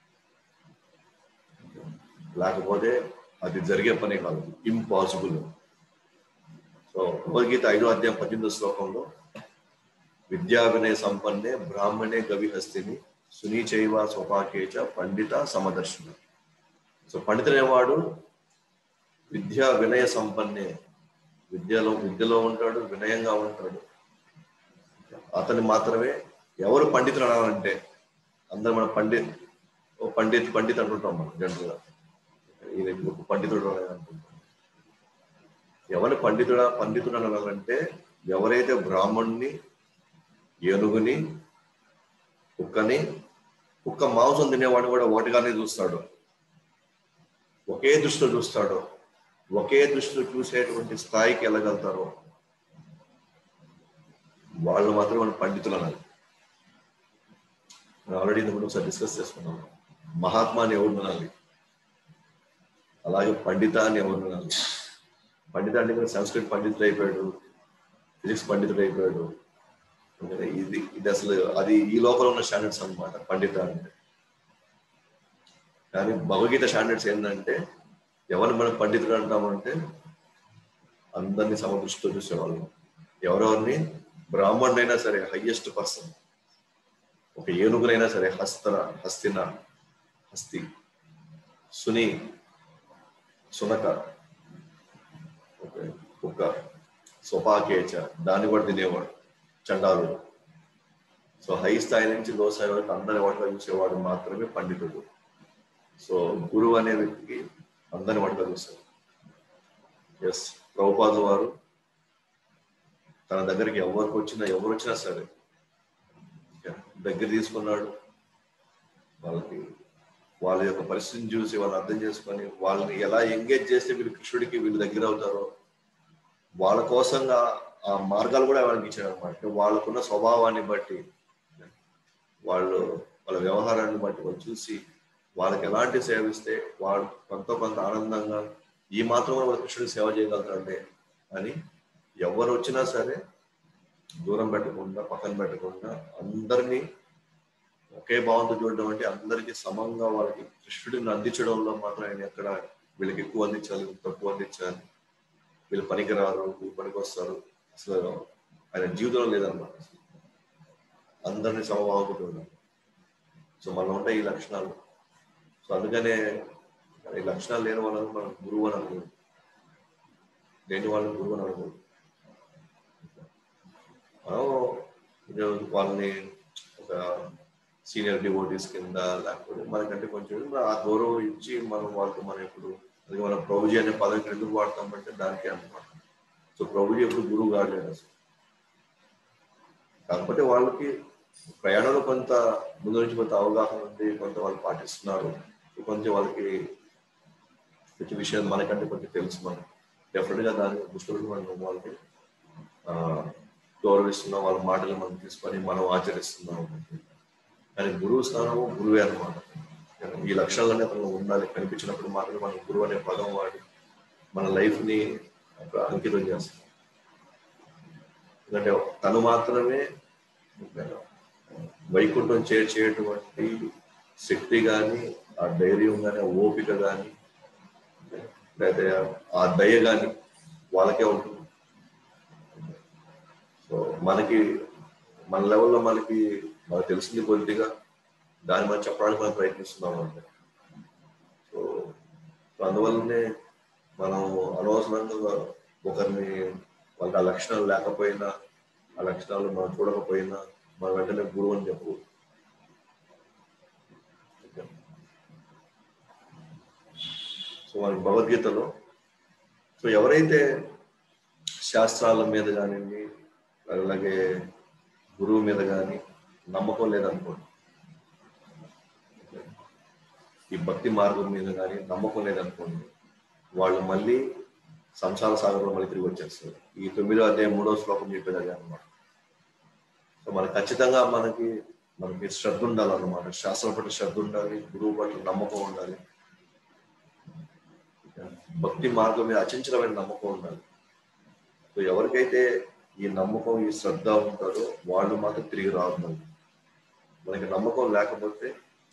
లేకపోతే అది జరిగే పనే కాదు ఇంపాసిబుల్ సో భగవద్గీత ఐదో అధ్యాయం పద్దెనిమిదో శ్లోకంలో విద్యా వినయ సంపన్నే బ్రాహ్మణే గవిహస్తిని సునీచైవ స్వపాకేచ పండిత సమదర్శన సో పండితుడనేవాడు విద్యా వినయ సంపన్నే విద్యలో విద్యలో ఉంటాడు వినయంగా ఉంటాడు అతని మాత్రమే ఎవరు పండితులు అనాలంటే అందరు మన పండిత్ ఓ పండిత్ పండిత్ అంటుంటాం మనం జనరల్గా ఈయన గొప్ప పండితుడు అని అంటుంటాం ఎవరి పండితుడా పండితుడు అనాలంటే ఎవరైతే బ్రాహ్మణుని ఏనుగుని కుక్కని కుక్క మాంసం తినేవాడిని కూడా ఒకటిగానే చూస్తాడు ఒకే దృష్టిలో చూస్తాడు ఒకే దృష్టిలో చూసేటువంటి స్థాయికి వెళ్ళగలుగుతారో వాళ్ళు మాత్రం మనం పండితులు అనాలి ఆల్రెడీ ఇంతకుముందు ఒకసారి డిస్కస్ చేసుకున్నాము మహాత్మా అని ఎవరు వినాలి అలాగే పండిత అని ఎవరు వినాలి పండిత అంటే ఇక్కడ సంస్కృత్ పండితుడు అయిపోయాడు ఫిజిక్స్ పండితుడు అయిపోయాడు అందుకని ఇది ఇది అసలు అది ఈ లోపల ఉన్న స్టాండర్డ్స్ అన్నమాట పండిత అంటే కానీ భగవద్గీత స్టాండర్డ్స్ ఏంటంటే ఎవరిని మనం పండితుడు అంటామంటే అందరినీ సమదృష్టితో చూసేవాళ్ళం ఎవరెవరిని బ్రాహ్మణుడైనా సరే హయ్యెస్ట్ పర్సన్ ఒక ఏనుగునైనా సరే హస్తన హస్తిన హస్తి సుని సునక ఓకే కుక్క స్వపాకేచ దాన్ని కూడా తినేవాడు చండాలుడు సో హై స్థాయి నుంచి లో స్థాయి వరకు అందరి వాటిలో చూసేవాడు మాత్రమే పండితుడు సో గురువు అనే వ్యక్తికి అందరి వాటిలో చూస్తారు ఎస్ ప్రభుపాద వారు తన దగ్గరికి ఎవరికి వచ్చినా ఎవరు వచ్చినా సరే దగ్గర తీసుకున్నాడు వాళ్ళకి వాళ్ళ యొక్క పరిస్థితిని చూసి వాళ్ళని అర్థం చేసుకొని వాళ్ళని ఎలా ఎంగేజ్ చేస్తే వీళ్ళు కృష్ణుడికి వీళ్ళు దగ్గర అవుతారో వాళ్ళ కోసంగా ఆ మార్గాలు కూడా వాళ్ళకి ఇచ్చాడు అనమాట వాళ్ళకున్న స్వభావాన్ని బట్టి వాళ్ళు వాళ్ళ వ్యవహారాన్ని బట్టి వాళ్ళు చూసి వాళ్ళకి ఎలాంటి సేవ ఇస్తే వాళ్ళు కొంత కొంత ఆనందంగా ఈ మాత్రం వాళ్ళ కృష్ణుడికి సేవ చేయగలుగుతారంటే అని ఎవరు వచ్చినా సరే దూరం పెట్టకుండా పక్కన పెట్టకుండా అందరినీ ఒకే భావంతో చూడడం అంటే అందరికీ సమంగా వాళ్ళకి కృష్ణుడిని అందించడంలో మాత్రం ఆయన ఎక్కడ వీళ్ళకి ఎక్కువ అందించాలి వీళ్ళకి తక్కువ అందించాలి వీళ్ళు పనికిరారు వీళ్ళు పనికి వస్తారు అసలు ఆయన జీవితంలో లేదన్నమాట అందరినీ సమభావంతో చూడడం సో మనలో ఉంటాయి ఈ లక్షణాలు సో అందుకనే ఈ లక్షణాలు లేని వాళ్ళని మనం గురువు అని అనుకోదు లేని వాళ్ళని గురువు అని అనుకోదు మనం ఇది వాళ్ళని ఒక సీనియర్ డివోటీస్ కింద లేకపోతే మనకంటే కొంచెం ఆ గౌరవం ఇచ్చి మనం వాళ్ళతో మనం ఎప్పుడు అందుకే మనం ప్రభుజీ అనే పదం ఇక్కడ ఎందుకు వాడతామంటే దానికే అనమాట సో ప్రభుజీ ఎప్పుడు గురువు కాలేదు అసలు కాకపోతే వాళ్ళకి ప్రయాణంలో కొంత ముందు నుంచి కొంత అవగాహన ఉంది కొంత వాళ్ళు పాటిస్తున్నారు కొంచెం వాళ్ళకి ప్రతి విషయం మనకంటే కొంచెం తెలుసు మనం డెఫినెట్ గా దాన్ని దృష్టిలో మనం వాళ్ళకి ఆ, గౌరవిస్తున్నాం వాళ్ళ మాటలు మనం తీసుకొని మనం ఆచరిస్తున్నాం కానీ గురువు స్థానము గురువే అనమాట ఈ లక్షణాలన్నీ అతను ఉండాలి కనిపించినప్పుడు మాత్రమే మనం గురువు అనే పదం వాడి మన లైఫ్ ని ఒక అంకితం చేస్తాం ఎందుకంటే తను మాత్రమే వైకుంఠం చేర్చేటువంటి శక్తి కానీ ఆ ధైర్యం కానీ ఆ ఓపిక కానీ లేదా ఆ దయ కానీ వాళ్ళకే ఉంటుంది సో మనకి మన లెవెల్లో మనకి మనకు తెలిసింది కొద్దిగా దాన్ని మనం చెప్పడానికి మనం ప్రయత్నిస్తున్నాం అంటే సో సో అందువల్లనే మనం అనవసరంగా ఒకరిని వాళ్ళకి ఆ లక్షణాలు లేకపోయినా ఆ లక్షణాలు మనం చూడకపోయినా మనం వెంటనే గురువు అని చెప్పు సో మనకి భగవద్గీతలో సో ఎవరైతే శాస్త్రాల మీద కానివ్వండి అలాగే గురువు మీద కానీ నమ్మకం లేదనుకోండి ఈ భక్తి మార్గం మీద కానీ నమ్మకం లేదనుకోండి వాళ్ళు మళ్ళీ సంసార సాగరంలో మళ్ళీ తిరిగి వచ్చేస్తారు ఈ తొమ్మిదో అధ్యాయం మూడో శ్లోకం చెప్పేది అదే అనమాట సో మనకి ఖచ్చితంగా మనకి మనకి శ్రద్ధ ఉండాలన్నమాట శాస్త్రం పట్ల శ్రద్ధ ఉండాలి గురువు పట్ల నమ్మకం ఉండాలి భక్తి మార్గం మీద అచంచలమైన నమ్మకం ఉండాలి సో ఎవరికైతే ఈ నమ్మకం ఈ శ్రద్ధ ఉంటారో వాళ్ళు మాత్రం తిరిగి రాదు మనకి మనకి నమ్మకం లేకపోతే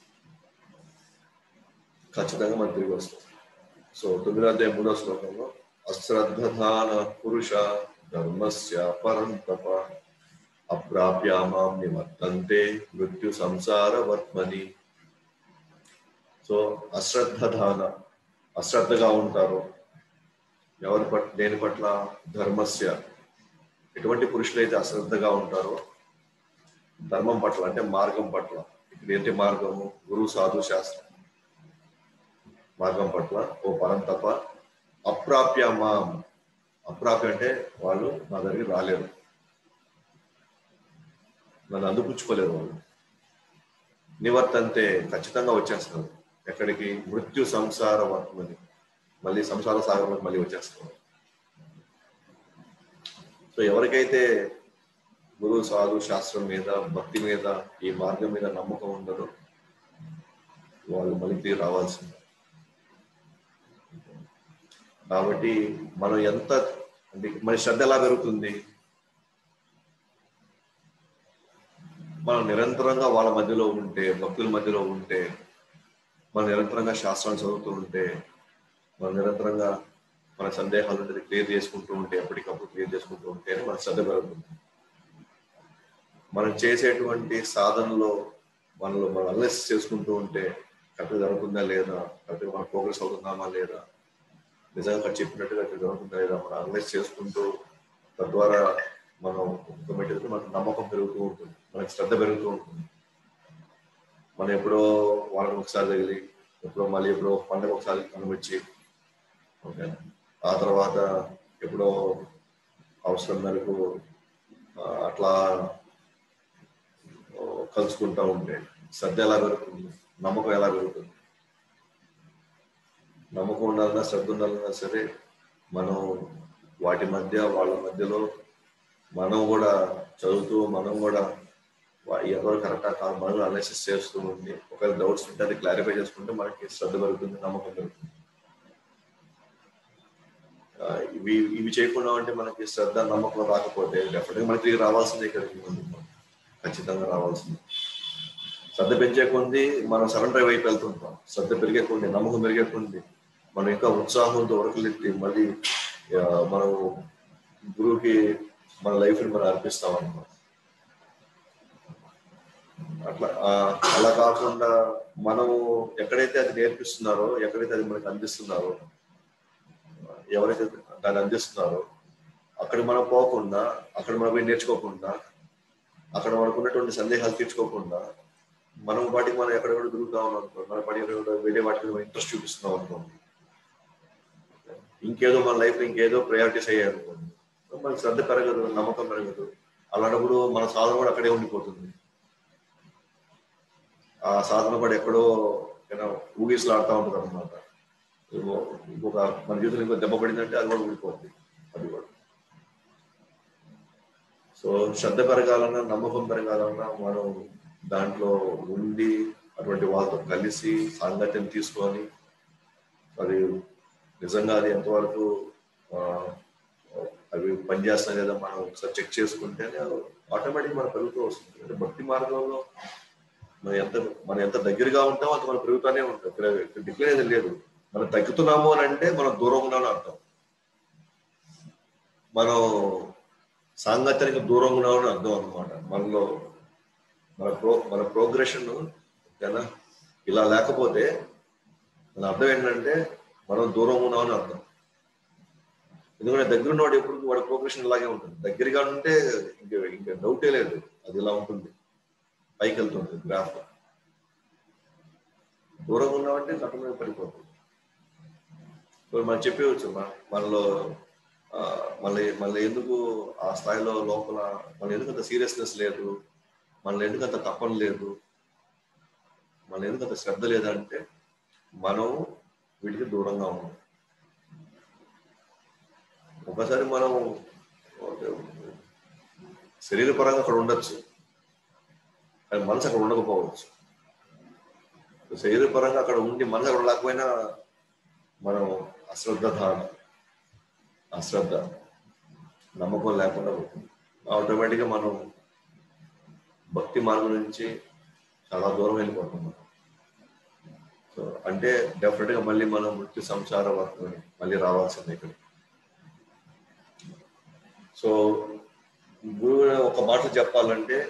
ఖచ్చితంగా మనం తిరిగి వస్తాం సో తొమ్మిదో అధ్యాయం మూడో శ్లోకంలో అశ్రద్ధధాన పురుష ధర్మస్య పరంతప అప్రాప్యామాం నివర్తంతే మృత్యు సంసార వర్త్మని సో అశ్రద్ధధాన అశ్రద్ధగా ఉంటారు ఎవరి పట్ల దేని పట్ల ధర్మస్య ఎటువంటి పురుషులైతే అశ్రద్ధగా ఉంటారో ధర్మం పట్ల అంటే మార్గం పట్ల ఇక్కడ ఏంటి మార్గము గురువు సాధు శాస్త్రం మార్గం పట్ల ఓ పరం తప్ప అప్రాప్య మాం అప్రాప్య అంటే వాళ్ళు నా దగ్గరికి రాలేరు నన్ను అందిపుచ్చుకోలేరు వాళ్ళు నివర్తంతే ఖచ్చితంగా వచ్చేస్తారు ఎక్కడికి మృత్యు సంసార వర్తమని మళ్ళీ సంసార సాగరంలోకి మళ్ళీ వచ్చేస్తారు సో ఎవరికైతే గురువు సాధు శాస్త్రం మీద భక్తి మీద ఈ మార్గం మీద నమ్మకం ఉండదో వాళ్ళు మళ్ళీ తిరిగి రావాల్సిందే కాబట్టి మనం ఎంత అంటే మన శ్రద్ధ ఎలా పెరుగుతుంది మనం నిరంతరంగా వాళ్ళ మధ్యలో ఉంటే భక్తుల మధ్యలో ఉంటే మనం నిరంతరంగా శాస్త్రాలు చదువుతూ ఉంటే మనం నిరంతరంగా మన సందేహాలు అనేది క్లియర్ చేసుకుంటూ ఉంటే ఎప్పటికప్పుడు క్లియర్ చేసుకుంటూ ఉంటే మన శ్రద్ధ పెరుగుతుంది మనం చేసేటువంటి సాధనలో మనలో మనం అలెస్ చేసుకుంటూ ఉంటే కరెక్ట్గా జరుగుతుందా లేదా కరెక్ట్గా మన ప్రోగ్రెస్ అవుతుందామా లేదా నిజంగా అక్కడ చెప్పినట్టుగా ఇక్కడ జరుగుతుందా లేదా మనం అనలైజ్ చేసుకుంటూ తద్వారా మనం ఆటోమేటిక్గా మనకు నమ్మకం పెరుగుతూ ఉంటుంది మనకి శ్రద్ధ పెరుగుతూ ఉంటుంది మనం ఎప్పుడో వాళ్ళకి ఒకసారి తగిలి ఎప్పుడో మళ్ళీ ఎప్పుడో పండుగ ఒకసారి కనిపించి ఓకే ఆ తర్వాత ఎప్పుడో అవసరం మేరకు ఆ, అట్లా ఓ, కలుసుకుంటా ఉంటే శ్రద్ధ ఎలా పెరుగుతుంది నమ్మకం ఎలా పెరుగుతుంది నమ్మకం ఉండాలన్నా శ్రద్ధ ఉండాలన్నా సరే మనం వాటి మధ్య వాళ్ళ మధ్యలో మనం కూడా చదువుతూ మనం కూడా వా- ఎవరు కరెక్టా కాదు మనం అనాలిసిస్ చేస్తూ ఉండి ఒకవేళ డౌట్స్ ఉంటే అది క్లారిఫై చేసుకుంటే మనకి శ్రద్ధ పెరుగుతుంది నమ్మకం పెరుగుతుంది ఆ, ఇవి ఇవి చేయకుండా ఉంటే మనకి శ్రద్ధ నమ్మకం రాకపోతే డెఫినెట్గా మనకి తిరిగి రావాల్సిందే ఇక్కడికి ఖచ్చితంగా రావాల్సిందే శ్రద్ధ పెంచే కొద్ది మనం సరెండర్ వైపు వెళ్తుంటాం శ్రద్ధ పెరిగే కొద్ది నమ్మకం పెరిగే కొద్ది మనం ఇంకా ఉత్సాహంతో ఉరకలెత్తి మళ్ళీ ఆ, మనం గురువుకి మన లైఫ్ ని మనం అర్పిస్తాం అన్నమాట అట్లా ఆ, అలా కాకుండా మనము ఎక్కడైతే అది నేర్పిస్తున్నారో ఎక్కడైతే అది మనకి అందిస్తున్నారో ఎవరైతే దాన్ని అందిస్తున్నారో అక్కడ మనం పోకుండా అక్కడ మనం పోయి నేర్చుకోకుండా అక్కడ మనకు ఉన్నటువంటి సందేహాలు తీర్చుకోకుండా మనం వాటికి మనం ఎక్కడెక్కడ తిరుగుతాం అనుకో మన పని వేరే వాటి మీద ఇంట్రెస్ట్ చూపిస్తున్నాం అనుకోండి ఇంకేదో మన లైఫ్ ఇంకేదో ప్రయారిటీస్ అయ్యాయి అనుకోండి మనకి శ్రద్ధ పెరగదు నమ్మకం పెరగదు అలాంటప్పుడు మన సాధన కూడా అక్కడే ఉండిపోతుంది ఆ సాధన కూడా ఎక్కడో ఏదో ఊగిసలాడుతూ ఉంటుంది అనమాట ఇంకొక మన జీవితంలో ఇంకో దెబ్బ పడిందంటే అది కూడా ఊడిపోతుంది అది కూడా సో శ్రద్ధ పెరగాలన్నా నమ్మకం పెరగాలన్నా మనం దాంట్లో ఉండి అటువంటి వాళ్ళతో కలిసి సాంగత్యం తీసుకొని అది నిజంగా అది ఎంతవరకు ఆ, అవి పనిచేస్తున్నాయి లేదా మనం ఒకసారి చెక్ చేసుకుంటే ఆటోమేటిక్ మనం పెరుగుతూ వస్తుంది అంటే భక్తి మార్గంలో మనం ఎంత మనం ఎంత దగ్గరగా ఉంటామో అంత మనం పెరుగుతూనే ఉంటాం ఇక్కడ ఇక్కడ డిక్లేర్ అనేది లేదు మనం తగ్గుతున్నాము అని అంటే మనం దూరం ఉన్నామని అర్థం మనం సాంగత్యానికి దూరంగా ఉన్నామని అర్థం అనమాట మనలో మన ప్రో మన ప్రోగ్రెషన్ ఓకేనా ఇలా లేకపోతే దాని అర్థం ఏంటంటే మనం దూరం ఉన్నామని అర్థం ఎందుకంటే దగ్గర ఉన్నవాడు ఎప్పుడు వాడి ప్రోగ్రెషన్ ఇలాగే ఉంటుంది దగ్గరగా ఉంటే ఇంక ఇంకా డౌటే లేదు అది ఇలా ఉంటుంది పైకి వెళ్తుంది గ్రాఫ్ దూరంగా ఉన్నామంటే నటన మీద పడిపోతుంది ఇప్పుడు మనం చెప్పవచ్చు మన- మనలో ఆ, మళ్ళీ మళ్ళీ ఎందుకు ఆ స్థాయిలో లోపల మళ్ళీ ఎందుకు అంత సీరియస్నెస్ లేదు మళ్ళీ ఎందుకు అంత తప్పన లేదు మళ్ళీ ఎందుకు అంత శ్రద్ధ లేదంటే మనం వీటికి దూరంగా ఉన్నాం ఒకసారి మనం శరీరపరంగా అక్కడ ఉండొచ్చు కానీ మనసు అక్కడ ఉండకపోవచ్చు శరీరపరంగా అక్కడ ఉండి మనసు అక్కడ లేకపోయినా మనం అశ్రద్ధ ధారణ అశ్రద్ధ నమ్మకం లేకుండా పోతుంది ఆటోమేటిక్గా మనం భక్తి మార్గం నుంచి చాలా దూరం వెళ్ళిపోతున్నాం సో అంటే డెఫినెట్గా మళ్ళీ మనం మృత్యు సంసార వర్గం మళ్ళీ రావాల్సిందే ఇక్కడ సో గురువు ఒక మాటలు చెప్పాలంటే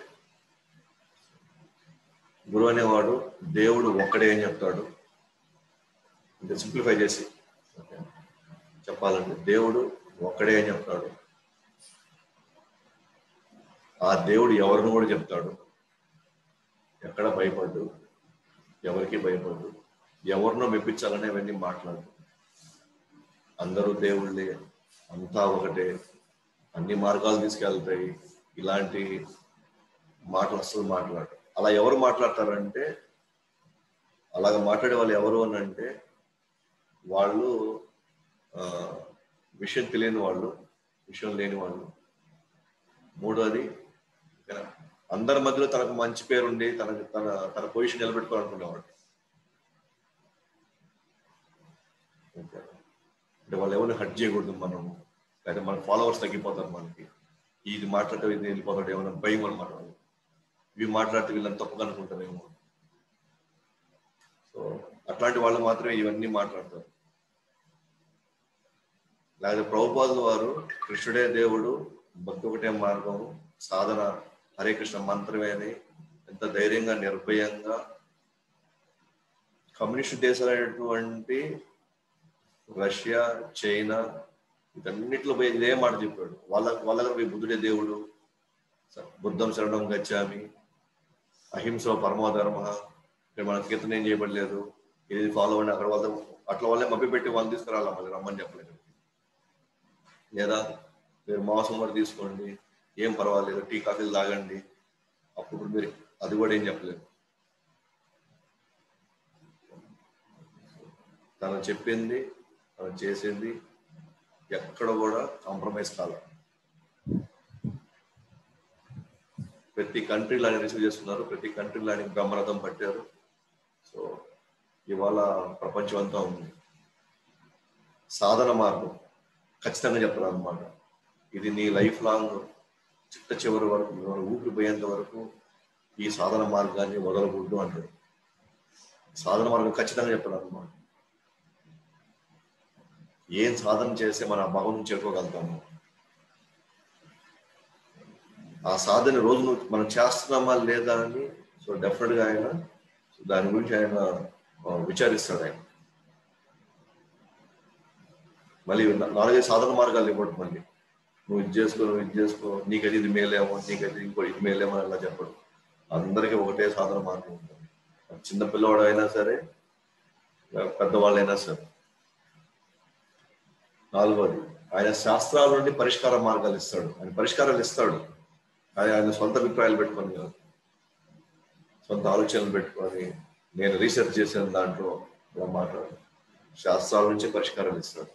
గురువు అనేవాడు దేవుడు ఒక్కడే అని చెప్తాడు అంటే సింప్లిఫై చేసి ఓకే. చెప్పాలంటే దేవుడు ఒక్కడే అని చెప్తాడు ఆ దేవుడు ఎవరిని కూడా చెప్తాడు ఎక్కడ భయపడ్డు ఎవరికి భయపడ్డు ఎవరినో మెప్పించాలని అవన్నీ మాట్లాడు అందరూ దేవుళ్ళే అంతా ఒకటే అన్ని మార్గాలు తీసుకెళ్తాయి ఇలాంటి మాటలు అసలు మాట్లాడు అలా ఎవరు మాట్లాడతారంటే అలాగ మాట్లాడే వాళ్ళు ఎవరు అని అంటే వాళ్ళు ఆ, విషయం తెలియని వాళ్ళు విషయం లేని వాళ్ళు మూడోది ఓకేనా? అందరి మధ్యలో తనకు మంచి పేరుండి తనకు తన తన పొజిషన్ నిలబెట్టుకోవాలనుకునేవాడు ఓకే. అంటే వాళ్ళు ఎవరిని హట్ చేయకూడదు మనము లేకపోతే మన ఫాలోవర్స్ తగ్గిపోతారు మనకి ఇది మాట్లాడితే ఇది వెళ్ళిపోతాడు ఏమైనా భయం అనమాట వాళ్ళు. ఇవి మాట్లాడితే వీళ్ళని తప్పుగా అనుకుంటారేమో సో అట్లాంటి వాళ్ళు మాత్రమే ఇవన్నీ మాట్లాడతారు లేకపోతే ప్రభుపాదుల వారు కృష్ణుడే దేవుడు భక్తి ఒకటే మార్గం సాధన హరే కృష్ణ మంత్రమే అని ఎంత ధైర్యంగా నిర్భయంగా కమ్యూనిస్ట్ దేశాలైనటువంటి రష్యా చైనా వీటన్నిటిలో పోయి ఇదే మాట చెప్పాడు వాళ్ళ వాళ్ళ దగ్గర పోయి బుద్ధుడే దేవుడు స- బుద్ధం శరణం గచ్చామి అహింస పరమధర్మ ఇక్కడ మన కీర్తన ఏం చేయబడలేదు ఇది ఫాలో అవ్వండి అక్కడ వాళ్ళ అట్లా వాళ్ళే మభ్య పెట్టి వాళ్ళు తీసుకురాలా మళ్ళీ రమ్మని చెప్పలేదు లేదా మీరు మాంసం కూడా తీసుకోండి ఏం పర్వాలేదు టీ కాఫీలు తాగండి అప్పుడు మీరు అది కూడా ఏం చెప్పలేదు తను చెప్పింది తను చేసింది ఎక్కడ కూడా కాంప్రమైజ్ కాల ప్రతి కంట్రీలో ఆయన రిసీవ్ చేస్తున్నారు ప్రతి కంట్రీలో ఆయన బ్రహ్మరథం పట్టారు సో ఇవాళ ప్రపంచం అంతా ఉంది సాధన మార్గం ఖచ్చితంగా చెప్తారు అనమాట ఇది నీ లైఫ్ లాంగ్ చిట్ట చివరి వరకు నువ్వు ఊపిరి పోయేంత వరకు ఈ సాధన మార్గాన్ని వదలకూడదు అంటాడు సాధన మార్గం ఖచ్చితంగా చెప్తాడు అనమాట ఏం సాధన చేస్తే మన భగవంతుని చేరుకోగలుగుతాము ఆ సాధన రోజు నువ్వు మనం చేస్తున్నామా లేదా అని సో డెఫినెట్ గా ఆయన సో దాని గురించి ఆయన ఆ, విచారిస్తాడు ఆయన మళ్ళీ నా- నాలుగైదు సాధన మార్గాలు ఇవ్వడు మళ్ళీ నువ్వు ఇది చేసుకో నువ్వు ఇది చేసుకో నీకైతే ఇది మేలేమో నీకైతే ఇంకో ఇది మేలేమో అని అలా చెప్పడు అందరికీ ఒకటే సాధన మార్గం ఉంటుంది చిన్న పిల్లవాడు అయినా సరే పెద్దవాళ్ళైనా సరే నాలుగోది ఆయన శాస్త్రాల నుండి పరిష్కార మార్గాలు ఇస్తాడు ఆయన పరిష్కారాలు ఇస్తాడు కానీ ఆయన సొంత అభిప్రాయాలు పెట్టుకొని కాదు సొంత ఆలోచనలు పెట్టుకొని నేను రీసెర్చ్ చేసిన దాంట్లో ఇలా మాట్లాడు శాస్త్రాల నుంచి పరిష్కారాలు ఇస్తాడు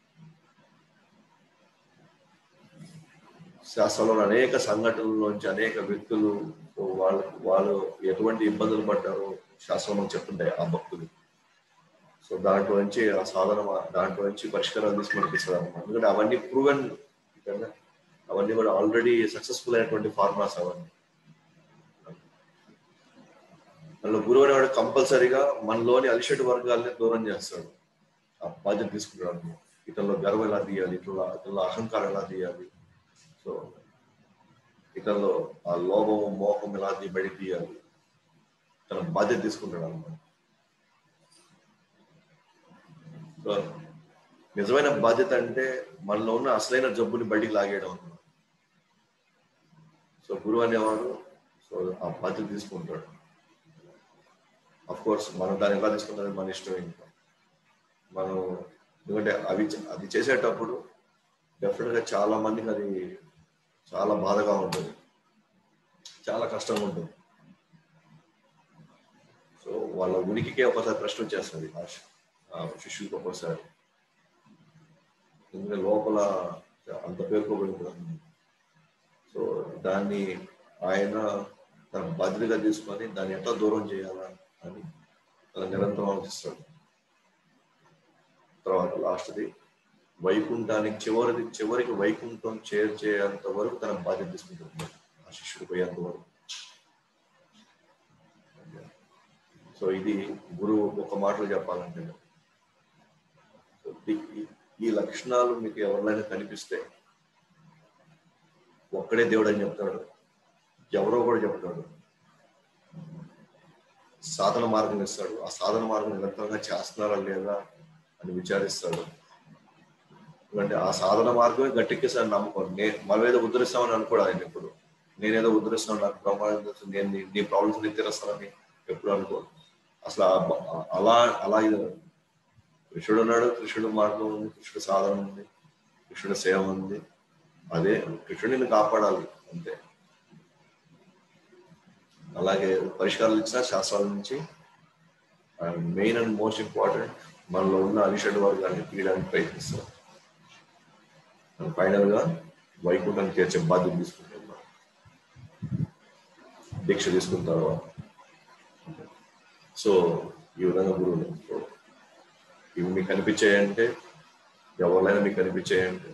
శాస్త్రంలో అనేక సంఘటనల్లోంచి అనేక వ్యక్తులు వాళ్ళు వాళ్ళు ఎటువంటి ఇబ్బందులు పడ్డారో శాస్త్రంలో చెప్తుంటాయి ఆ భక్తులు సో దాంట్లో నుంచి ఆ సాధన దాంట్లో నుంచి పరిష్కారాలు తీసుకుని అనిపిస్తారు అనమాట ఎందుకంటే అవన్నీ ప్రూవెన్ అవన్నీ కూడా ఆల్రెడీ సక్సెస్ఫుల్ అయినటువంటి ఫార్ములాస్ అవన్నీ అందులో గురువు అనేవాడు కంపల్సరీగా మనలోని అలిషడ్ వర్గాల్ని దూరం చేస్తాడు ఆ బాధ్యత తీసుకుంటాడు అన్నమాట. ఇతరులో గర్వం ఎలా తీయాలి ఇతరుల ఇతరుల అహంకారం ఎలా తీయాలి సో ఇతరులో ఆ లోభము మోహం ఎలా తీ బయట తీయాలి తన బాధ్యత తీసుకుంటాడు అనమాట సో నిజమైన బాధ్యత అంటే మనలో ఉన్న అసలైన జబ్బుని బయటికి లాగేయడం అన్నమాట సో గురువు అనేవాడు సో ఆ బాధ్యత తీసుకుంటాడు అఫ్ కోర్స్ మనం దాన్ని ఎలా తీసుకుంటాం మన ఇష్టం ఇంకా మనం ఎందుకంటే అవి అది చేసేటప్పుడు డెఫినెట్ గా చాలా మందికి అది చాలా బాధగా ఉంటుంది చాలా కష్టంగా ఉంటుంది సో వాళ్ళ ఉనికికే ఒకసారి ప్రశ్న వచ్చేస్తుంది ఆ శి- ఆ శిష్యుడికి ఒక్కోసారి ఎందుకంటే లోపల అంత పేర్కోబడి ఉంటుంది సో దాన్ని ఆయన తన బాధ్యతగా తీసుకొని దాన్ని ఎట్లా దూరం చేయాలా అని తన నిరంతరం ఆలోచిస్తాడు తర్వాత లాస్ట్ది వైకుంఠానికి చివరిది చివరికి వైకుంఠం చేర్చేంత వరకు తన బాధ్యత తీసుకుంటుంది ఆ శిష్యుడు పోయేంత వరకు సో ఇది గురువు ఒక మాటలో చెప్పాలంటే సో ఈ- ఈ- ఈ లక్షణాలు మీకు ఎవరినైనా కనిపిస్తే ఒక్కడే దేవుడు అని చెప్తాడు ఎవరో కూడా చెప్తాడు సాధన మార్గం ఇస్తాడు ఆ సాధన మార్గం నిరంతరంగా చేస్తున్నారా లేదా అని విచారిస్తాడు ఎందుకంటే ఆ సాధన మార్గమే గట్టెక్కేసారి నమ్మకం నేను మనం ఏదో ఉద్ధరిస్తామని అనుకోడు ఆయన ఎప్పుడు నేనేదో ఉద్ధరిస్తాను నాకు బ్రహ్మాండం తెలుసు నేను నీ- నీ ప్రాబ్లమ్స్ ని తీరుస్తానని ఎప్పుడు అనుకోడు అసలు ఆ బ- అలా అలా ఇది కృష్ణుడు ఉన్నాడు కృష్ణుడు మార్గం ఉంది కృష్ణుడు సాధన ఉంది కృష్ణుడు సేవ ఉంది అదే కృష్ణుడిని కాపాడాలి అంతే అలాగే పరిష్కారాలు ఇచ్చిన శాస్త్రాల నుంచి మెయిన్ అండ్ మోస్ట్ ఇంపార్టెంట్ మనలో ఉన్న అలిషడ్ వర్గాన్ని తీయడానికి ప్రయత్నిస్తాం ఫైనల్ గా వైకుంఠానికి చేర్చే బాధ్యత తీసుకుంటున్నాం దీక్ష తీసుకున్న తర్వాత సో ఈ విధంగా గురువులు ఇవి మీకు కనిపించాయంటే ఎవరినైనా మీకు కనిపించాయంటే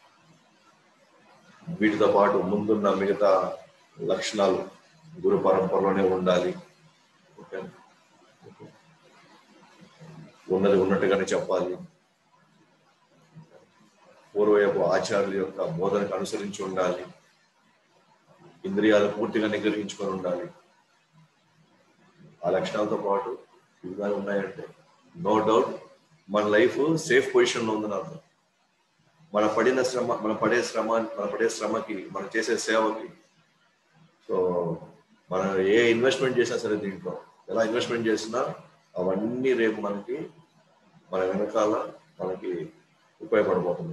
వీటితో పాటు ముందున్న మిగతా లక్షణాలు గురు పరంపరలోనే ఉండాలి ఓకే ఉన్నది ఉన్నట్టుగానే చెప్పాలి పూర్వయపు ఆచార్యుల యొక్క బోధనకు అనుసరించి ఉండాలి ఇంద్రియాలు పూర్తిగా నిగ్రహించుకొని ఉండాలి ఆ లక్షణాలతో పాటు ఇవిగా ఉన్నాయంటే నో డౌట్ మన లైఫ్ సేఫ్ పొజిషన్ లో ఉందని అర్థం మన పడిన శ్రమ మన పడే శ్రమ మన పడే శ్రమకి మనం చేసే సేవకి సో మనం ఏ ఇన్వెస్ట్మెంట్ చేసినా సరే దీంట్లో ఎలా ఇన్వెస్ట్మెంట్ చేసినా అవన్నీ రేపు మనకి మన వెనకాల మనకి ఉపయోగపడబోతుంది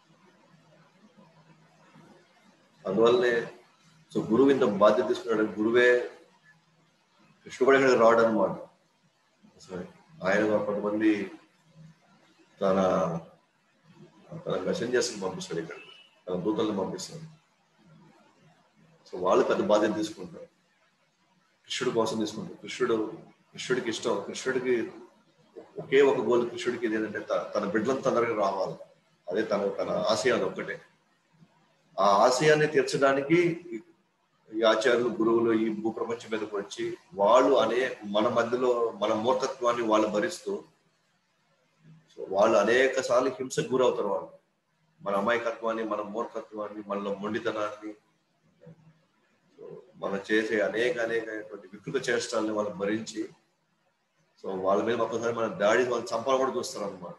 అందువల్లనే సో గురువు ఇంత బాధ్యత తీసుకున్నాడు గురువే కృష్ణుడు ఇక్కడ రావడం అనమాట సరే ఆయన కొంతమంది తన తన మెసెంజర్స్ని పంపిస్తాడు ఇక్కడ తన దూతల్ని పంపిస్తాడు సో వాళ్ళు పెద్ద బాధ్యత తీసుకుంటారు కృష్ణుడి కోసం తీసుకుంటారు కృష్ణుడు కృష్ణుడికి ఇష్టం కృష్ణుడికి ఒకే ఒక గోల్ కృష్ణుడికి ఇది ఏంటంటే త- తన బిడ్డలను తొందరగా రావాలి అదే తన తన ఆశయం అది ఒక్కటే ఆ ఆశయాన్ని తీర్చడానికి ఈ- ఈ ఆచార్యులు గురువులు ఈ భూప్రపంచం మీదకి వచ్చి వాళ్ళు అనే మన మధ్యలో మన మూర్ఖత్వాన్ని వాళ్ళు భరిస్తూ సో వాళ్ళు అనేక సార్లు హింసకు గురవుతారు వాళ్ళు మన అమాయకత్వాన్ని మన మూర్ఖత్వాన్ని మనలో మొండితనాన్ని సో మనం చేసే అనేక అనేకటువంటి వికృత చేష్టాలని వాళ్ళు భరించి సో వాళ్ళ మీద ఒక్కసారి మన దాడి వాళ్ళు చంపాలని కూడా చూస్తారు అనమాట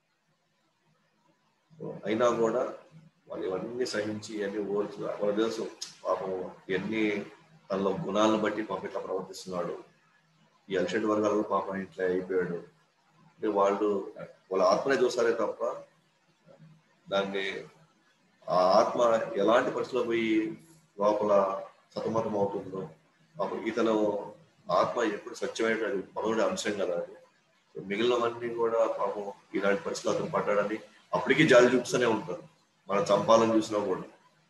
సో అయినా కూడా వాళ్ళు ఇవన్నీ సహించి ఇవన్నీ ఓర్చు వాళ్ళ తెలుసు పాపం ఇవన్నీ తనలో గుణాలను బట్టి పాపం ఇట్లా ప్రవర్తిస్తున్నాడు ఈ అలషడ్ వర్గాలలో పాపం ఇట్లా అయిపోయాడు అంటే వాళ్ళు వాళ్ళ ఆత్మనే చూస్తారే తప్ప దాన్ని ఆ ఆత్మ ఎలాంటి పరిస్థితిలో పోయి లోపల సతమతం అవుతుందో పాపం ఇతను ఆత్మ ఎప్పుడు స్వచ్ఛమైన అది భగవుడి అంశం కదా అది సో మిగిలినవన్నీ కూడా పాపం ఇలాంటి పరిస్థితులు అతను పడ్డాడని అప్పటికీ జాలి చూపిస్తూనే ఉంటారు మనం చంపాలని చూసినా కూడా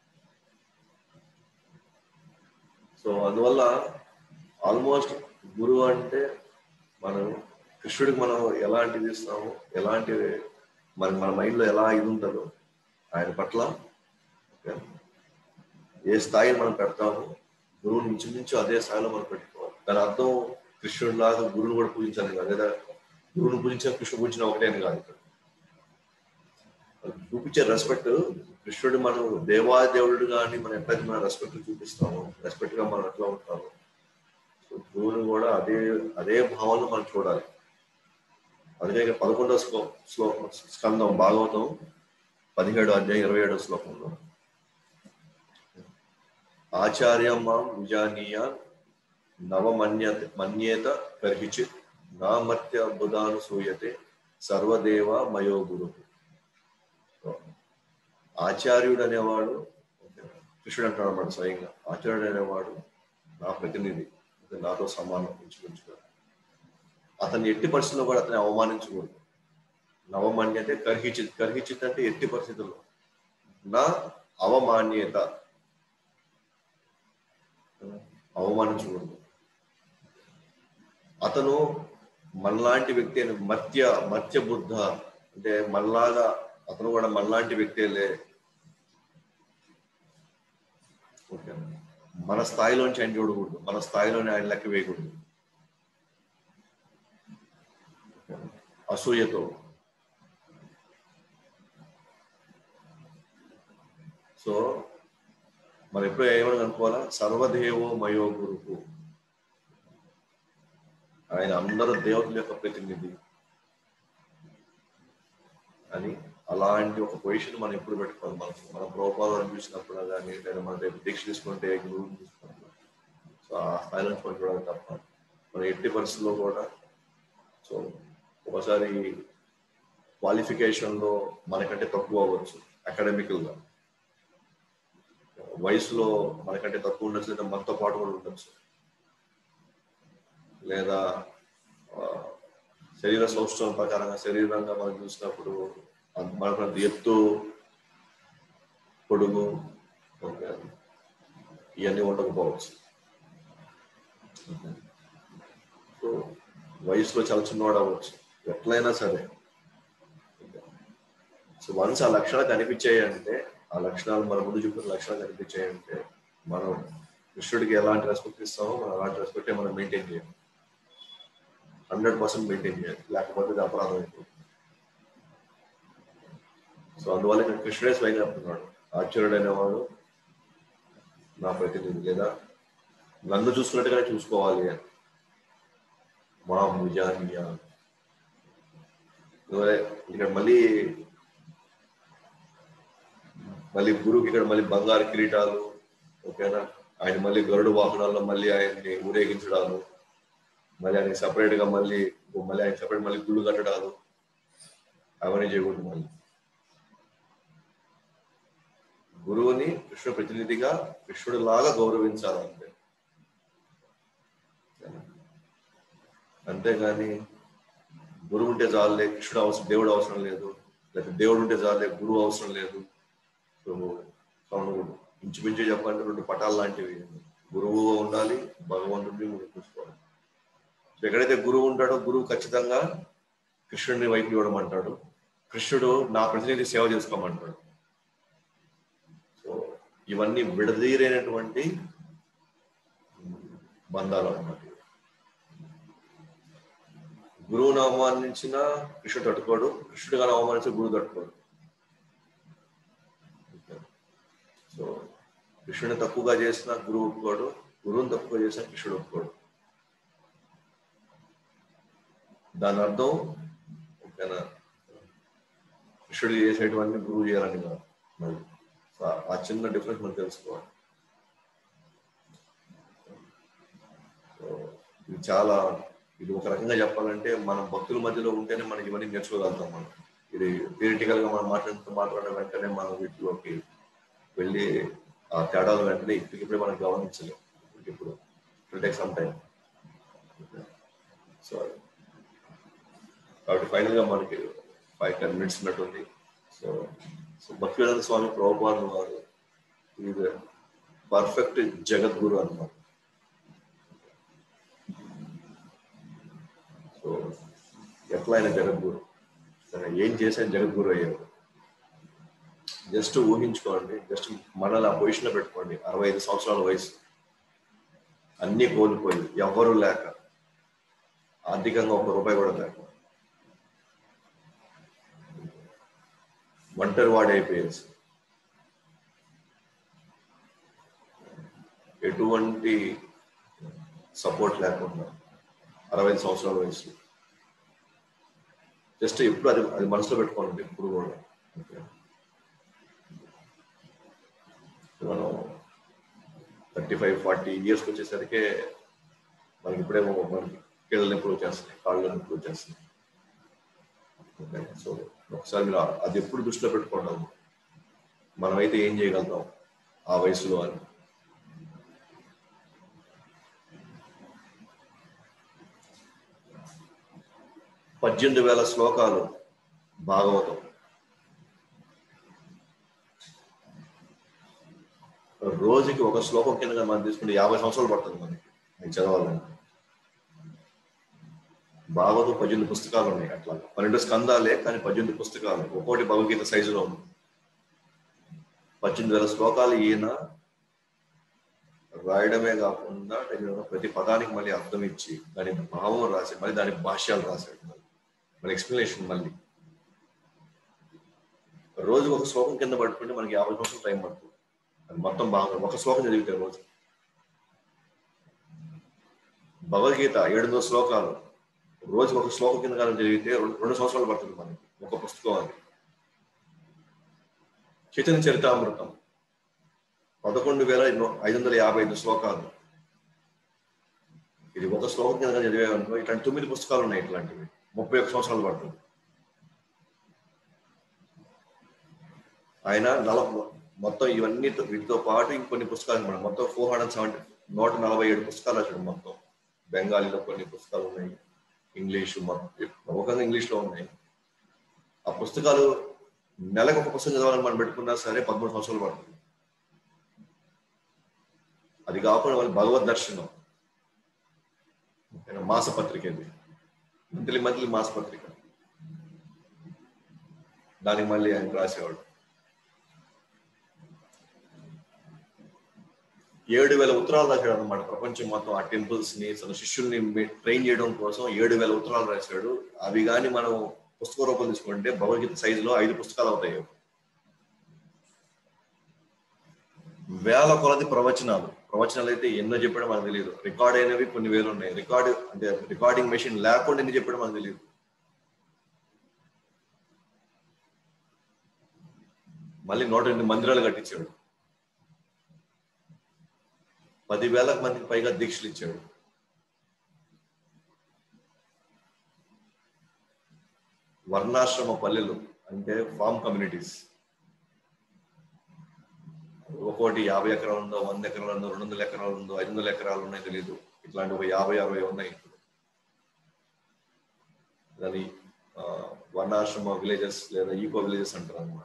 సో అందువల్ల ఆల్మోస్ట్ గురువు అంటే మనం కృష్ణుడికి మనం ఎలాంటిది ఇస్తాము ఎలాంటి మరి మన మైండ్లో ఎలా ఇది ఉంటుందో ఆయన పట్ల ఓకే, ఏ స్థాయిని మనం పెడతాము గురువుని ఇంచుమించు అదే స్థాయిలో మనం పెట్టుకోవాలి దాని అర్థం కృష్ణుడి లాగా గురువుని కూడా పూజించాలి కాదు లేదా గురువుని పూజించిన కృష్ణుడు పూజించిన ఒకటే అని కాదు ఇక్కడ వాళ్ళకి చూపించే రెస్పెక్ట్ కృష్ణుడు మనం దేవాదేవుడు కానీ మనం ఎట్లయితే మనం రెస్పెక్ట్ చూపిస్తామో రెస్పెక్ట్ గా మనం ఎట్లా ఉంటాము సో గురువుని కూడా అదే అదే భావన మనం చూడాలి అందుకే ఇక్కడ పదకొండవ శ్లో శ్లోకం స్కందం భాగవతం పదిహేడు అధ్యాయం ఇరవై ఏడో శ్లోకంలో ఆచార్య మాం విజానీయ నవమన్య మన్యేత కర్హిచిత్ నామర్త్య బుధాను సూయతే సర్వదేవ మయో గురు ఆచార్యుడు అనేవాడు కృష్ణుడు అంటాడు అన్నమాట స్వయంగా ఆచార్యుడు అనేవాడు నా ప్రతినిధి అంటే నాతో సమానం ఇంచుమించుగా అతన్ని ఎట్టి పరిస్థితుల్లో కూడా అతన్ని అవమానించకూడదు నవమాన్య అంటే కర్హిచిత్ కర్హిచిత్ అంటే ఎట్టి పరిస్థితుల్లో నా అవమాన్యత అవమానించకూడదు అతను మనలాంటి వ్యక్తి అని మత్య మత్య బుద్ధ అంటే మనలాగా అతను కూడా మనలాంటి వ్యక్తేలే ఓకే మన స్థాయిలోంచి ఆయన చూడకూడదు మన స్థాయిలోనే ఆయన లెక్క వేయకూడదు అసూయతో సో మనం ఎప్పుడు ఏమని అనుకోవాలా సర్వదేవో మయో గురువు ఆయన అందరు దేవతల యొక్క ప్రతినిధి అని అలాంటి ఒక పొజిషన్ మనం ఎప్పుడు పెట్టుకోవాలి మనం మన ప్రోపాలను చూసినప్పుడు కానీ లేదా మన రేపు దీక్ష తీసుకుంటే గురువుని తీసుకుంటాం సో ఆ స్థాయిలో నుంచి మనం చూడాలి తప్ప మన ఎట్టి పరిస్థితుల్లో కూడా సో ఒకసారి క్వాలిఫికేషన్లో మనకంటే తక్కువ అవ్వచ్చు అకాడమికల్గా వయసులో మనకంటే తక్కువ ఉండొచ్చు లేదా మనతో పాటు కూడా ఉండొచ్చు లేదా ఆ, శరీర సౌష్ఠవం ప్రకారంగా శరీరంగా మనం చూసినప్పుడు అం- మనకంత ఎత్తు పొడుగు ఓకే ఇవన్నీ ఉండకపోవచ్చు సో వయసులో చాలా చిన్నవాడు అవ్వచ్చు ఎట్లయినా సరే సో వన్స్ ఆ లక్షణాలు కనిపించాయి అంటే ఆ లక్షణాలు మన ముందు చూపిన లక్షణాలు కనిపించాయి అంటే మనం కృష్ణుడికి ఎలాంటి రెస్పెక్ట్ ఇస్తామో మనం అలాంటి రెస్పెక్టే మనం మెయింటైన్ చేయాలి హండ్రెడ్ పర్సెంట్ మెయింటైన్ చేయాలి లేకపోతే ఇది అపరాధం అయిపోతుంది సో అందువల్ల ఇక్కడ కృష్ణుడే స్వయంగా చెప్తున్నాడు ఆశ్చర్యుడైన వాడు నా ప్రతినిధి లేదా నన్ను చూసుకున్నట్టుగానే చూసుకోవాలి అని మా ముజానియా ఇక్కడ మళ్ళీ మళ్ళీ గురువుకి ఇక్కడ మళ్ళీ బంగారు కిరీటాలు ఓకేనా ఆయన మళ్ళీ గరుడు వాహనాల్లో మళ్ళీ ఆయన్ని ఊరేగించడాలు మళ్ళీ ఆయన సపరేట్ గా మళ్ళీ మళ్ళీ ఆయన సపరేట్ మళ్ళీ గుళ్ళు కట్టడాలు అవన్నీ చేయకూడదు మళ్ళీ గురువుని కృష్ణ ప్రతినిధిగా కృష్ణుడు లాగా గౌరవించాలంటే అంతేగాని గురువు ఉంటే చాలులే కృష్ణుడు అవసరం దేవుడు అవసరం లేదు లేకపోతే దేవుడు ఉంటే చాలులే గురువు అవసరం లేదు సో సౌండ్ ఇంచుమించు చెప్పాలంటే రెండు పటాలు లాంటివి గురువు ఉండాలి భగవంతుడిని మనం చూసుకోవాలి సో ఎక్కడైతే గురువు ఉంటాడో గురువు ఖచ్చితంగా కృష్ణుడిని వైపు ఇవ్వడం అంటాడు కృష్ణుడు నా ప్రతినిధి సేవ చేసుకోమంటాడు సో ఇవన్నీ విడదీరైనటువంటి బంధాలు అన్నమాట గురువుని అవమానించిన కృష్ణుడు తట్టుకోడు కృష్ణుడు కానీ అవమానించిన గురువు తట్టుకోడు సో కృష్ణుని తక్కువగా చేసిన గురువు ఒప్పుకోడు గురువుని తక్కువగా చేసిన కృష్ణుడు ఒప్పుకోడు దాని అర్థం ఓకేనా కృష్ణుడు చేసేటువంటి గురువు చేయాలని కాదు మరి సో ఆ చిన్న డిఫరెన్స్ మనం తెలుసుకోవాలి సో ఇది చాలా ఇది ఒక రకంగా చెప్పాలంటే మనం భక్తుల మధ్యలో ఉంటేనే మనకి ఇవన్నీ నేర్చుకోగలుగుతాం మనం ఇది థియరిటికల్ గా మనం మాట్లాడుతూ మాట్లాడిన వెంటనే మనం వీటిలోకి వెళ్ళి ఆ తేడాలు వెంటనే ఇప్పటికిప్పుడే మనం గమనించలేం ఇప్పుడు it take some time so కాబట్టి ఫైనల్ గా మనకి ఫైవ్ టెన్ మినిట్స్ ఉన్నట్టుంది సో సో భక్తివేదాంత స్వామి ప్రభుపాదులు వారు ఇది పర్ఫెక్ట్ జగద్గురు అన్నమాట సో ఎట్లా ఆయన జగద్గురు సరే ఏం చేశాను జగద్గురు అయ్యారు జస్ట్ ఊహించుకోండి జస్ట్ మనల్ని ఆ పొజిషన్లో పెట్టుకోండి అరవై ఐదు సంవత్సరాల వయసు అన్నీ కోల్పోయి ఎవ్వరూ లేక ఆర్థికంగా ఒక రూపాయి కూడా లేక ఒంటరి వాడి అయిపోయేసి ఎటువంటి సపోర్ట్ లేకుండా అరవై ఐదు సంవత్సరాల వయసు జస్ట్ ఎప్పుడు అది అది మనసులో పెట్టుకోండి ఎప్పుడు కూడా ఓకే మనం థర్టీ ఫైవ్ ఫార్టీ ఇయర్స్కి వచ్చేసరికి మనకి ఇప్పుడేమో మనకి కీళ్ళ నొప్పులు వచ్చేస్తున్నాయి కాళ్ళ నొప్పులు వచ్చేస్తున్నాయి ఓకే సో ఒకసారి మీరు అది ఎప్పుడు దృష్టిలో పెట్టుకోండి మనమైతే ఏం చేయగలుగుతాం ఆ వయసులో అని పద్దెనిమిది వేల శ్లోకాలు భాగవతం రోజుకి ఒక శ్లోకం కింద మనం తీసుకుంటే యాభై సంవత్సరాలు పడుతుంది మనకి అది చదవాలని భాగవతం పద్దెనిమిది పుస్తకాలు ఉన్నాయి అట్లా పన్నెండు స్కందాలే కానీ పద్దెనిమిది పుస్తకాలు ఒక్కోటి భగవద్గీత సైజులో ఉంది పద్దెనిమిది వేల శ్లోకాలు ఈయన రాయడమే కాకుండా ప్రతి పదానికి మళ్ళీ అర్థం ఇచ్చి దాని భావం రాసి మళ్ళీ దాని భాష్యాలు రాశాడు మళ్ళీ ఎక్స్ప్లెనేషన్ మళ్ళీ రోజు ఒక శ్లోకం కింద పట్టుకుంటే మనకి యాభై సంవత్సరాలు టైం పడుతుంది అది మొత్తం బాగా ఒక శ్లోకం చదివితే రోజు భగవద్గీత ఏడు వందల శ్లోకాలు రోజు ఒక శ్లోకం కింద కాలం చదివితే రెండు సంవత్సరాలు పడుతుంది మనకి ఒక పుస్తకం అది చైతన్య చరితామృతం పదకొండు వేల ఐదు వందల యాభై ఐదు శ్లోకాలు ఇది ఒక శ్లోకం కింద చదివేవనుకో ఇట్లాంటి తొమ్మిది పుస్తకాలు ఉన్నాయి ఇట్లాంటివి ముప్పై ఒక్క సంవత్సరాలు పడుతుంది ఆయన నలభై మొత్తం ఇవన్నీ వీటితో పాటు ఇంకొన్ని పుస్తకాలు మనం మొత్తం ఫోర్ హండ్రెడ్ సెవెంటీ నూట నలభై ఏడు పుస్తకాలు వచ్చాడు మొత్తం బెంగాలీలో కొన్ని పుస్తకాలు ఉన్నాయి ఇంగ్లీషు మొత్తం ఇంగ్లీష్లో ఉన్నాయి ఆ పుస్తకాలు నెలకు ఒక పుస్తకం చదవాలని మనం పెట్టుకున్నా సరే పదమూడు సంవత్సరాలు పడుతుంది అది కాకుండా వాళ్ళు భగవద్ దర్శనం మాసపత్రిక ఇది మంత్లీ మంత్లీ మాసపత్రిక దానికి మళ్ళీ ఆయన రాసేవాడు ఏడు వేల ఉత్తరాలు రాశాడు అనమాట ప్రపంచం మొత్తం ఆ టెంపుల్స్ ని తన శిష్యుల్ని ట్రైన్ చేయడం కోసం ఏడు వేల ఉత్తరాలు రాశాడు అవి కానీ మనం పుస్తక రూపం తీసుకుంటే భగవద్గీత సైజులో ఐదు పుస్తకాలు అవుతాయి వేల కొలది ప్రవచనాలు ప్రవచనాలు అయితే ఎన్నో చెప్పడం మనకు తెలియదు రికార్డ్ అయినవి కొన్ని వేలు ఉన్నాయి రికార్డ్ అంటే రికార్డింగ్ మెషిన్ లేకుండా ఎన్ని చెప్పడం మనకు తెలియదు మళ్ళీ నూట ఎనిమిది మందిరాలు కట్టించాడు పదివేల మందికి పైగా దీక్షలు ఇచ్చాడు వర్ణాశ్రమ పల్లెలు అంటే ఫామ్ కమ్యూనిటీస్ ఒక్కోటి యాభై ఎకరాలు ఉందో వంద ఎకరాలు ఉందో రెండు వందల ఎకరాలు ఉందో ఐదు వందల ఎకరాలు ఉన్నాయో తెలియదు ఇట్లాంటి ఒక యాభై అరవై ఉన్నాయి ఇప్పుడు దాని ఆ, వర్ణాశ్రమ విలేజెస్ లేదా ఈకో విలేజెస్ అంటారు అనమాట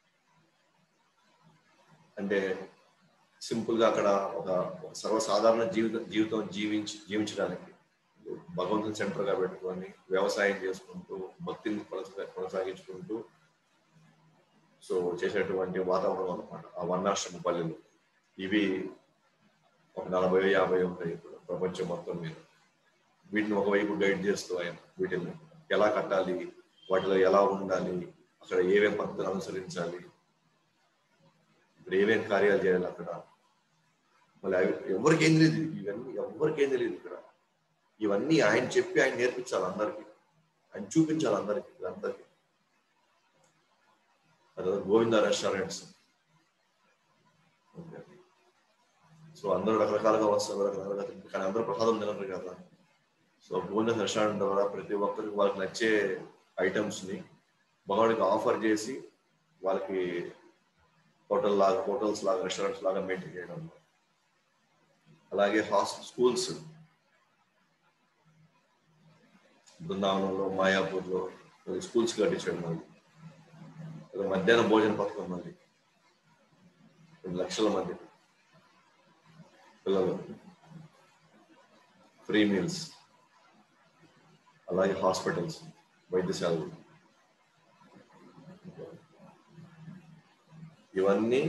అంటే సింపుల్ గా అక్కడ ఒక ఒక సర్వసాధారణ జీవితం జీవితం జీవించి జీవించడానికి భగవంతుని సెంటర్ గా పెట్టుకొని వ్యవసాయం చేసుకుంటూ భక్తిని కొనసా- కొనసాగించుకుంటూ సో చేసేటువంటి వాతావరణం అనమాట ఆ వర్ణాశ్రమ పల్లెలు ఇవి ఒక నలభై యాభై ఉంటాయి ఇప్పుడు ప్రపంచం మొత్తం మీద వీటిని ఒకవైపు గైడ్ చేస్తూ ఆయన వీటిని ఎలా కట్టాలి వాటిలో ఎలా ఉండాలి అక్కడ ఏమేం పద్ధతులు అనుసరించాలి ఇప్పుడు ఏమేం కార్యాలు చేయాలి అక్కడ మళ్ళీ అవి ఎవరికి ఏం తెలియదు ఇవన్నీ ఎవరికి ఏం తెలియదు ఇక్కడ ఇవన్నీ ఆయన చెప్పి ఆయన నేర్పించాలి అందరికి ఆయన చూపించాలి అందరికి అందరికి అదే గోవింద రెస్టారెంట్స్ సో అందరూ రకరకాలుగా వస్తారు రకరకాలుగా తింటారు. కానీ అందరూ ప్రసాదం తినరు కదా సో గోవింద రెస్టారెంట్ ద్వారా ప్రతి ఒక్కరికి వాళ్ళకి నచ్చే ఐటమ్స్ ని భగవానికి ఆఫర్ చేసి వాళ్ళకి హోటల్ లాగా హోటల్స్ లాగా రెస్టారెంట్స్ లాగా మెయింటైన్ చేయడం అలాగే హాస్ స్కూల్స్ బృందావనంలో మాయాపూర్లో స్కూల్స్ కట్టించాడు మళ్ళీ అది మధ్యాహ్న భోజన పథకం మళ్ళీ రెండు లక్షల మంది పిల్లలు ఫ్రీ మీల్స్ అలాగే హాస్పిటల్స్ వైద్యశాలలు ఇవన్నీ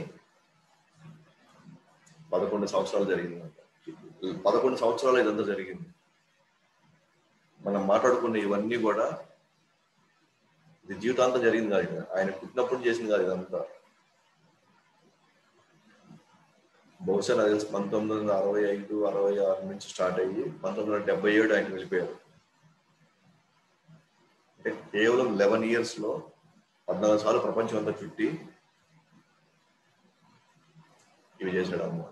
పదకొండు సంవత్సరాలు జరిగింది పదకొండు సంవత్సరాలు ఇదంతా జరిగింది మనం మాట్లాడుకున్న ఇవన్నీ కూడా ఇది జీవితాంతం జరిగింది కాదు ఇది. ఆయన పుట్టినప్పుడు చేసింది కాదు ఇదంతా బహుశా నాకు తెలిసి పంతొమ్మిది వందల అరవై ఐదు అరవై ఆరు నుంచి స్టార్ట్ అయ్యి పంతొమ్మిది వందల డెబ్బై ఏడు ఆయన వెళ్ళిపోయారు అంటే కేవలం లెవెన్ ఇయర్స్ లో పద్నాలుగు సార్లు ప్రపంచం అంతా చుట్టి ఇవి చేశాడు అన్నమాట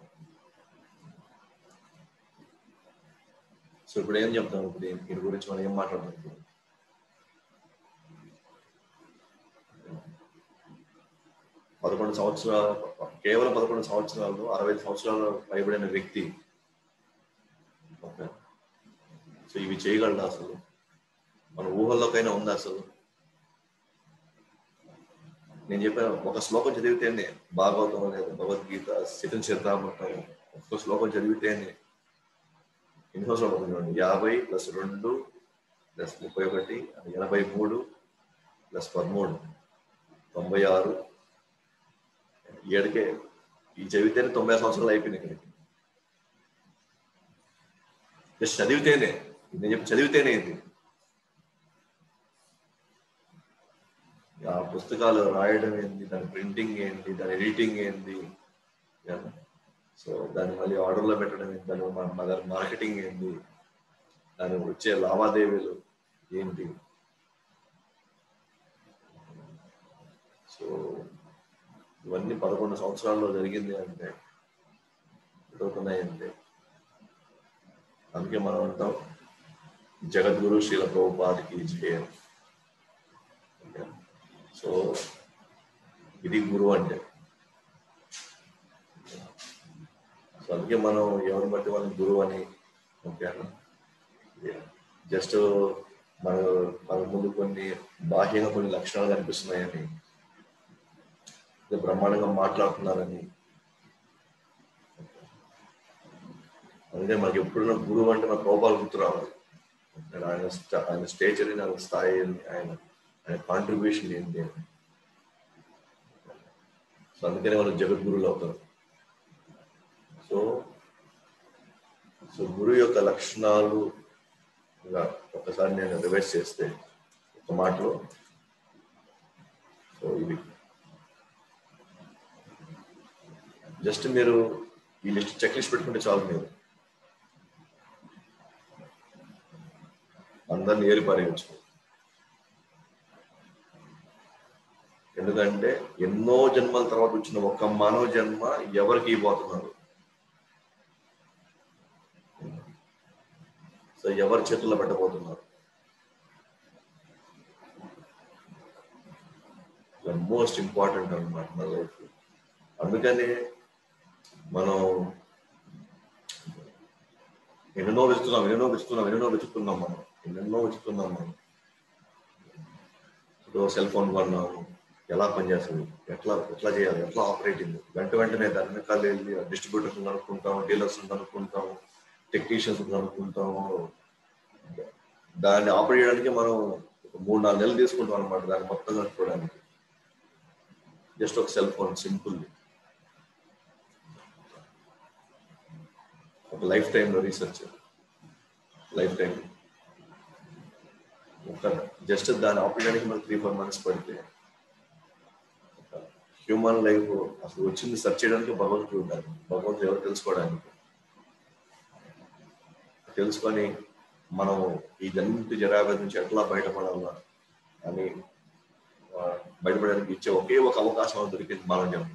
సో ఇప్పుడు ఏం చెప్తాం ఇప్పుడు దీని దీని గురించి మనం ఏం మాట్లాడతాం ఇప్పుడు? పదకొండు సంవత్సరాలు కేవలం పదకొండు సంవత్సరాలు అరవై ఐదు సంవత్సరాలు పైబడిన వ్యక్తి ఓకే సో ఇవి చేయగలడా అసలు మన ఊహల్లోకైనా ఉందా అసలు నేను చెప్పాను ఒక శ్లోకం చదివితేనే భాగవతం లేదా భగవద్గీత చైతన్య చరితామృతం ఒక్క శ్లోకం చదివితేనే ఎన్ని సంవత్సరాలు పడుతుంది చూడండి యాభై ప్లస్ రెండు ప్లస్ ముప్పై ఒకటి అది ఎనభై మూడు ప్లస్ పదమూడు తొంభై ఆరు ఏడుకే ఈ చదివితేనే తొంభై ఆరు సంవత్సరాలు అయిపోయింది ఇక్కడికి జస్ట్ చదివితేనే నేను చెప్పి చదివితేనే ఇది ఆ పుస్తకాలు రాయడం ఏంది దాని ప్రింటింగ్ ఏంటి దాని ఎడిటింగ్ ఏంటి సో దాన్ని మళ్ళీ ఆర్డర్లో పెట్టడం ఏంటి దాని మన- మన దాని మార్కెటింగ్ ఏంటి దాని వచ్చే లావాదేవీలు ఏంటి సో ఇవన్నీ పదకొండు సంవత్సరాల్లో జరిగింది అంటే జరుగుతున్నాయి అంటే అందుకే మనం అంటాం జగద్గురు శీల ప్రభుపాదికి జయం ఓకే. సో ఇది గురువు అంటే సో అందుకే మనం ఎవరిని బట్టి వాళ్ళని గురువు అని ఓకేనా జస్ట్ మన మన ముందు కొన్ని బాహ్యంగా కొన్ని లక్షణాలు కనిపిస్తున్నాయని లేదా బ్రహ్మాండంగా మాట్లాడుతున్నారని అందుకే మనకి ఎప్పుడున్న గురువు అంటే మన కోపాలు గుర్తు రావాలి ఆయన స్ట- ఆయన స్టేచర్ ఆయన స్థాయి ఏంటి, ఆయన ఆయన కాంట్రిబ్యూషన్ ఏంటి అని సో అందుకనే వాళ్ళు జగద్గురులు అవుతారు సో సో గురువు యొక్క లక్షణాలు ఇలా ఒకసారి నేను రివైజ్ చేస్తే ఒక మాటలో సో ఇది జస్ట్ మీరు ఈ లిస్ట్ చెక్ లిస్ట్ పెట్టుకుంటే చాలు మీరు అందరిని ఏరి పారేయచ్చు ఎందుకంటే ఎన్నో జన్మల తర్వాత వచ్చిన ఒక్క మానవ జన్మ ఎవరికి ఇవ్వబోతున్నారు సో ఎవరి చేతుల్లో పెట్టబోతున్నారు మోస్ట్ ఇంపార్టెంట్ అనమాట మన లైఫ్ అందుకని మనం ఎన్నెన్నో వెతుకుతున్నాం ఎన్నెన్నో వెతుకుతున్నాం ఎన్నెన్నో వెతుకుతున్నాం మనం ఎన్నెన్నో వెతుకుతున్నాం మనం ఇప్పుడు సెల్ ఫోన్ కొన్నాము ఎలా పనిచేస్తుంది ఎట్లా ఎట్లా చేయాలి ఎట్లా ఆపరేటింగ్ వెంట వెంటనే దాని వెనకాల వెళ్ళి డిస్ట్రిబ్యూటర్స్ కనుక్కుంటాం డీలర్స్ కనుక్కుంటాం టెక్నీషియన్స్ కనుక్కుంటాము దాన్ని ఆపరేట్ చేయడానికి మనం ఒక మూడు నాలుగు నెలలు తీసుకుంటాం అనమాట దాన్ని మొత్తం కనుక్కోవడానికి జస్ట్ ఒక సెల్ ఫోన్ సింపుల్ ఒక లైఫ్ టైంలో రీసెర్చ్ లైఫ్ టైం ఒక జస్ట్ దాన్ని ఆపరేట్ చేయడానికి మనకి త్రీ ఫోర్ మంత్స్ పడితే హ్యూమన్ లైఫ్ అసలు వచ్చింది సెర్చ్ చేయడానికి భగవంతుడు ఉండాలి భగవంతుడు ఎవరు తెలుసుకోవడానికి తెలుసుకొని మనం ఈ జన్మిత జరావ్యాధి నుంచి ఎట్లా బయటపడాలా అని ఆ, బయటపడడానికి ఇచ్చే ఒకే ఒక అవకాశం దొరికింది మానవ జన్మ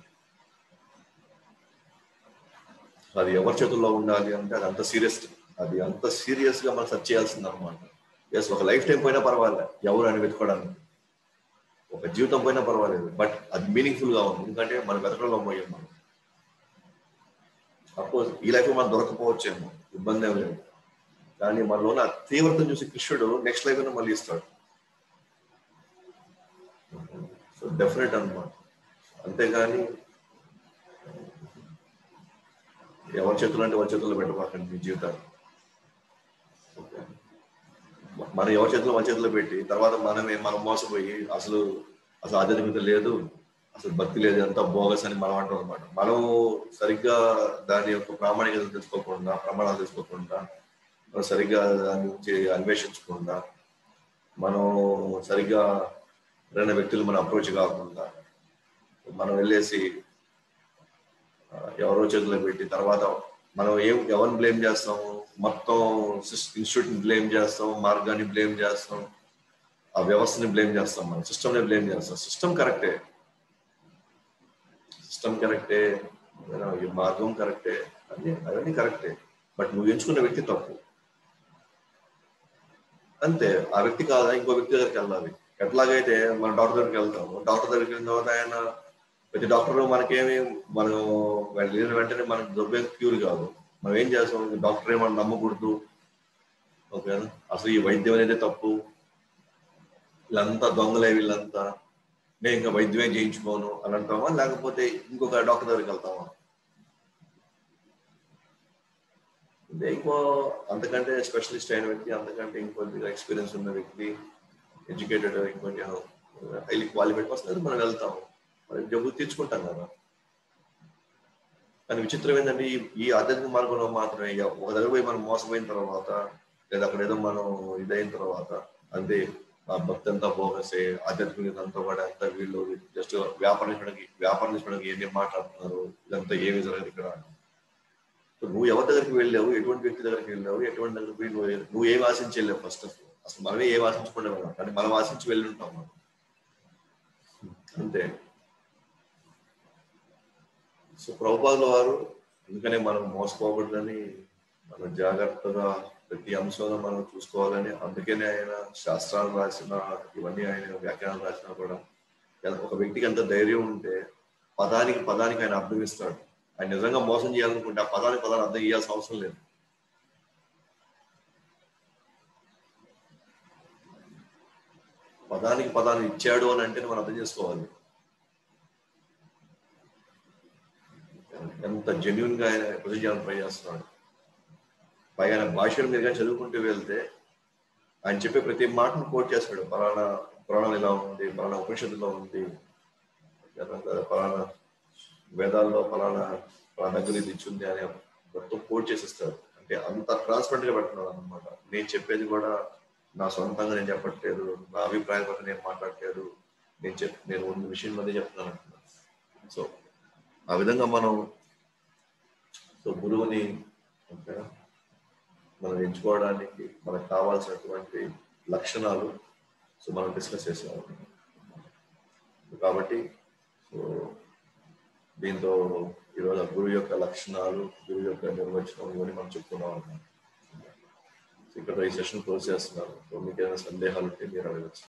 అది ఎవరి చేతుల్లో ఉండాలి అంటే అది అంత సీరియస్ అది అంత సీరియస్ గా మనం సెర్చ్ చేయాల్సింది అనమాట ఎస్ ఒక లైఫ్ టైం పోయినా పర్వాలేదు ఎవరు అని వెతుకోవడానికి ఒక జీవితం పోయినా పర్వాలేదు బట్ అది మీనింగ్ఫుల్ గా ఉంది ఎందుకంటే మన వెతకడంలో పోయాం మనం సపోజ్ ఈ లైఫ్ మనం దొరకపోవచ్చేమో ఇబ్బంది ఏం లేదు కానీ మనలో ఉన్న తీవ్రతను చూసి కృష్ణుడు నెక్స్ట్ లైఫ్ మళ్ళీ ఇస్తాడు సో డెఫినెట్ అనమాట అంతేగాని ఎవరి చేతులు అంటే ఎవరి చేతుల్లో పెట్టబాకండి మీ జీవితాన్ని ఓకే. మనం ఎవరి చేతిలో మన చేతిలో పెట్టి తర్వాత మనమే మనం మోసపోయి అసలు అసలు ఆధ్యాత్మికత లేదు అసలు భక్తి లేదు అంతా బోగస్ అని మనం అంటాం అనమాట మనం సరిగ్గా దాని యొక్క ప్రామాణికత తెలుసుకోకుండా ప్రమాణాలు తెలుసుకోకుండా మనం సరిగ్గా దాని గురించి అన్వేషించకుండా మనం సరిగ్గా రెండు వ్యక్తులు మన అప్రోచ్ కాకుండా మనం వెళ్ళేసి ఆ, ఎవరో చేతిలో పెట్టి తర్వాత మనం ఏం ఎవరిని బ్లేమ్ చేస్తాము మొత్తం ఇన్స్టిట్యూట్ ని బ్లేమ్ చేస్తాం మార్గాన్ని బ్లేమ్ చేస్తాం ఆ వ్యవస్థని బ్లేమ్ చేస్తాం మనం సిస్టమ్ ని బ్లేమ్ చేస్తాం సిస్టమ్ కరెక్టే సిస్టమ్ కరెక్టే ఈ మార్గం కరెక్టే అన్ని అవన్నీ కరెక్టే బట్ నువ్వు ఎంచుకున్న వ్యక్తి తప్పు అంతే ఆ వ్యక్తి కాదా ఇంకో వ్యక్తి దగ్గరికి వెళ్ళాలి ఎట్లాగైతే మన డాక్టర్ దగ్గరికి వెళ్తాము డాక్టర్ దగ్గరికి వెళ్ళిన తర్వాత ఆయన ప్రతి డాక్టర్ మనకేమి మనం వెళ్ళిన వెంటనే మనకు దొబ్బే క్యూర్ కాదు మనం ఏం చేస్తాం డాక్టర్ ఏమన్నా నమ్మకూడదు ఓకేనా అసలు ఈ వైద్యం అనేది తప్పు వీళ్ళంతా దొంగలే వీళ్ళంతా నేను ఇంకా వైద్యమే చేయించుకోను అని అంటామా లేకపోతే ఇంకొక డాక్టర్ దగ్గరికి వెళ్తామా ఇదే ఇంకో అంతకంటే స్పెషలిస్ట్ అయిన వ్యక్తి అంతకంటే ఇంకొద్దిగా ఎక్స్పీరియన్స్ ఉన్న వ్యక్తి ఎడ్యుకేటెడ్ ఇంకొంచెం హైలీ క్వాలిఫైడ్ వస్తుంది మనం వెళ్తాము మరి జబ్బు తీర్చుకుంటాం కదా కానీ విచిత్రం ఏంటంటే ఈ ఈ ఆధ్యాత్మిక మార్గంలో మాత్రమే ఇక ఒక దగ్గర పోయి మనం మోసపోయిన తర్వాత లేదా అక్కడ ఏదో మనం ఇదైన తర్వాత అంతే ఆ భక్తి అంతా బోగసే ఆధ్యాత్మికత అంతా కూడా అంతా వీళ్ళు జస్ట్ వ్యాపారం చేసుకోవడానికి వ్యాపారం చేసుకోవడానికి ఏమేమి మాట్లాడుతున్నారు ఇదంతా ఏమి జరగదు ఇక్కడ సో నువ్వు ఎవరి దగ్గరికి వెళ్ళావు ఎటువంటి వ్యక్తి దగ్గరికి వెళ్ళావు ఎటువంటి దగ్గరికి పోయి నువ్వు నువ్వు ఏం ఆశించి వెళ్ళావు ఫస్ట్ అసలు మనమే ఏం ఆశించకుండా వెళ్ళాం కానీ మనం ఆశించి వెళ్ళి ఉంటాం మనం అంతే సో ప్రభుపాదుల వారు ఎందుకనే మనం మోసపోకూడదని మనం జాగ్రత్తగా ప్రతి అంశంలో మనం చూసుకోవాలని అందుకనే ఆయన శాస్త్రాలు రాసిన ఇవన్నీ ఆయన వ్యాఖ్యానాలు రాసినా కూడా ఎంత- ఒక వ్యక్తికి ఎంత ధైర్యం ఉంటే పదానికి పదానికి ఆయన అర్థం ఇస్తాడు ఆయన నిజంగా మోసం చేయాలనుకుంటే ఆ పదానికి పదాన్ని అర్థం ఇవ్వాల్సిన అవసరం లేదు పదానికి పదాన్ని ఇచ్చాడు అని అంటే మనం అర్థం చేసుకోవాలి ఎంత జెన్యున్ గా ఆయన ప్రజెంట్ చేయాలని ట్రై చేస్తున్నాడు పైగా ఆయన భాషల మీదుగా చదువుకుంటూ వెళ్తే ఆయన చెప్పే ప్రతి మాటను కోట్ చేస్తాడు పలానా పురాణం ఇలా ఉంది పలానా ఉపనిషత్తులో ఉంది లేదా పలానా వేదాల్లో ఫలానా ఫలానా దగ్గర ఇది ఇచ్చింది అని మొత్తం కోట్ చేసేస్తారు అంటే అంత ట్రాన్స్పరెంట్ గా పెడుతున్నారు అనమాట నేను చెప్పేది కూడా నా సొంతంగా నేను చెప్పట్లేదు నా అభిప్రాయం కూడా నేను మాట్లాడట్లేదు నేను చెప్ నేను ఉన్న విషయం మీద చెప్తున్నాను అంటున్నాను సో ఆ విధంగా మనం సో గురువుని ఓకే మనం ఎంచుకోవడానికి మనకు కావాల్సినటువంటి లక్షణాలు సో మనం డిస్కస్ చేసాము కాబట్టి సో దీంతో ఈరోజు ఆ గురువు యొక్క లక్షణాలు గురువు యొక్క నిర్వచనం ఇవన్నీ మనం చెప్పుకున్నాం అన్నమాట ఇక్కడ ఈ సెషన్ క్లోజ్ చేస్తున్నాను సో మీకు ఏదైనా సందేహాలు ఉంటే మీరు అడగచ్చు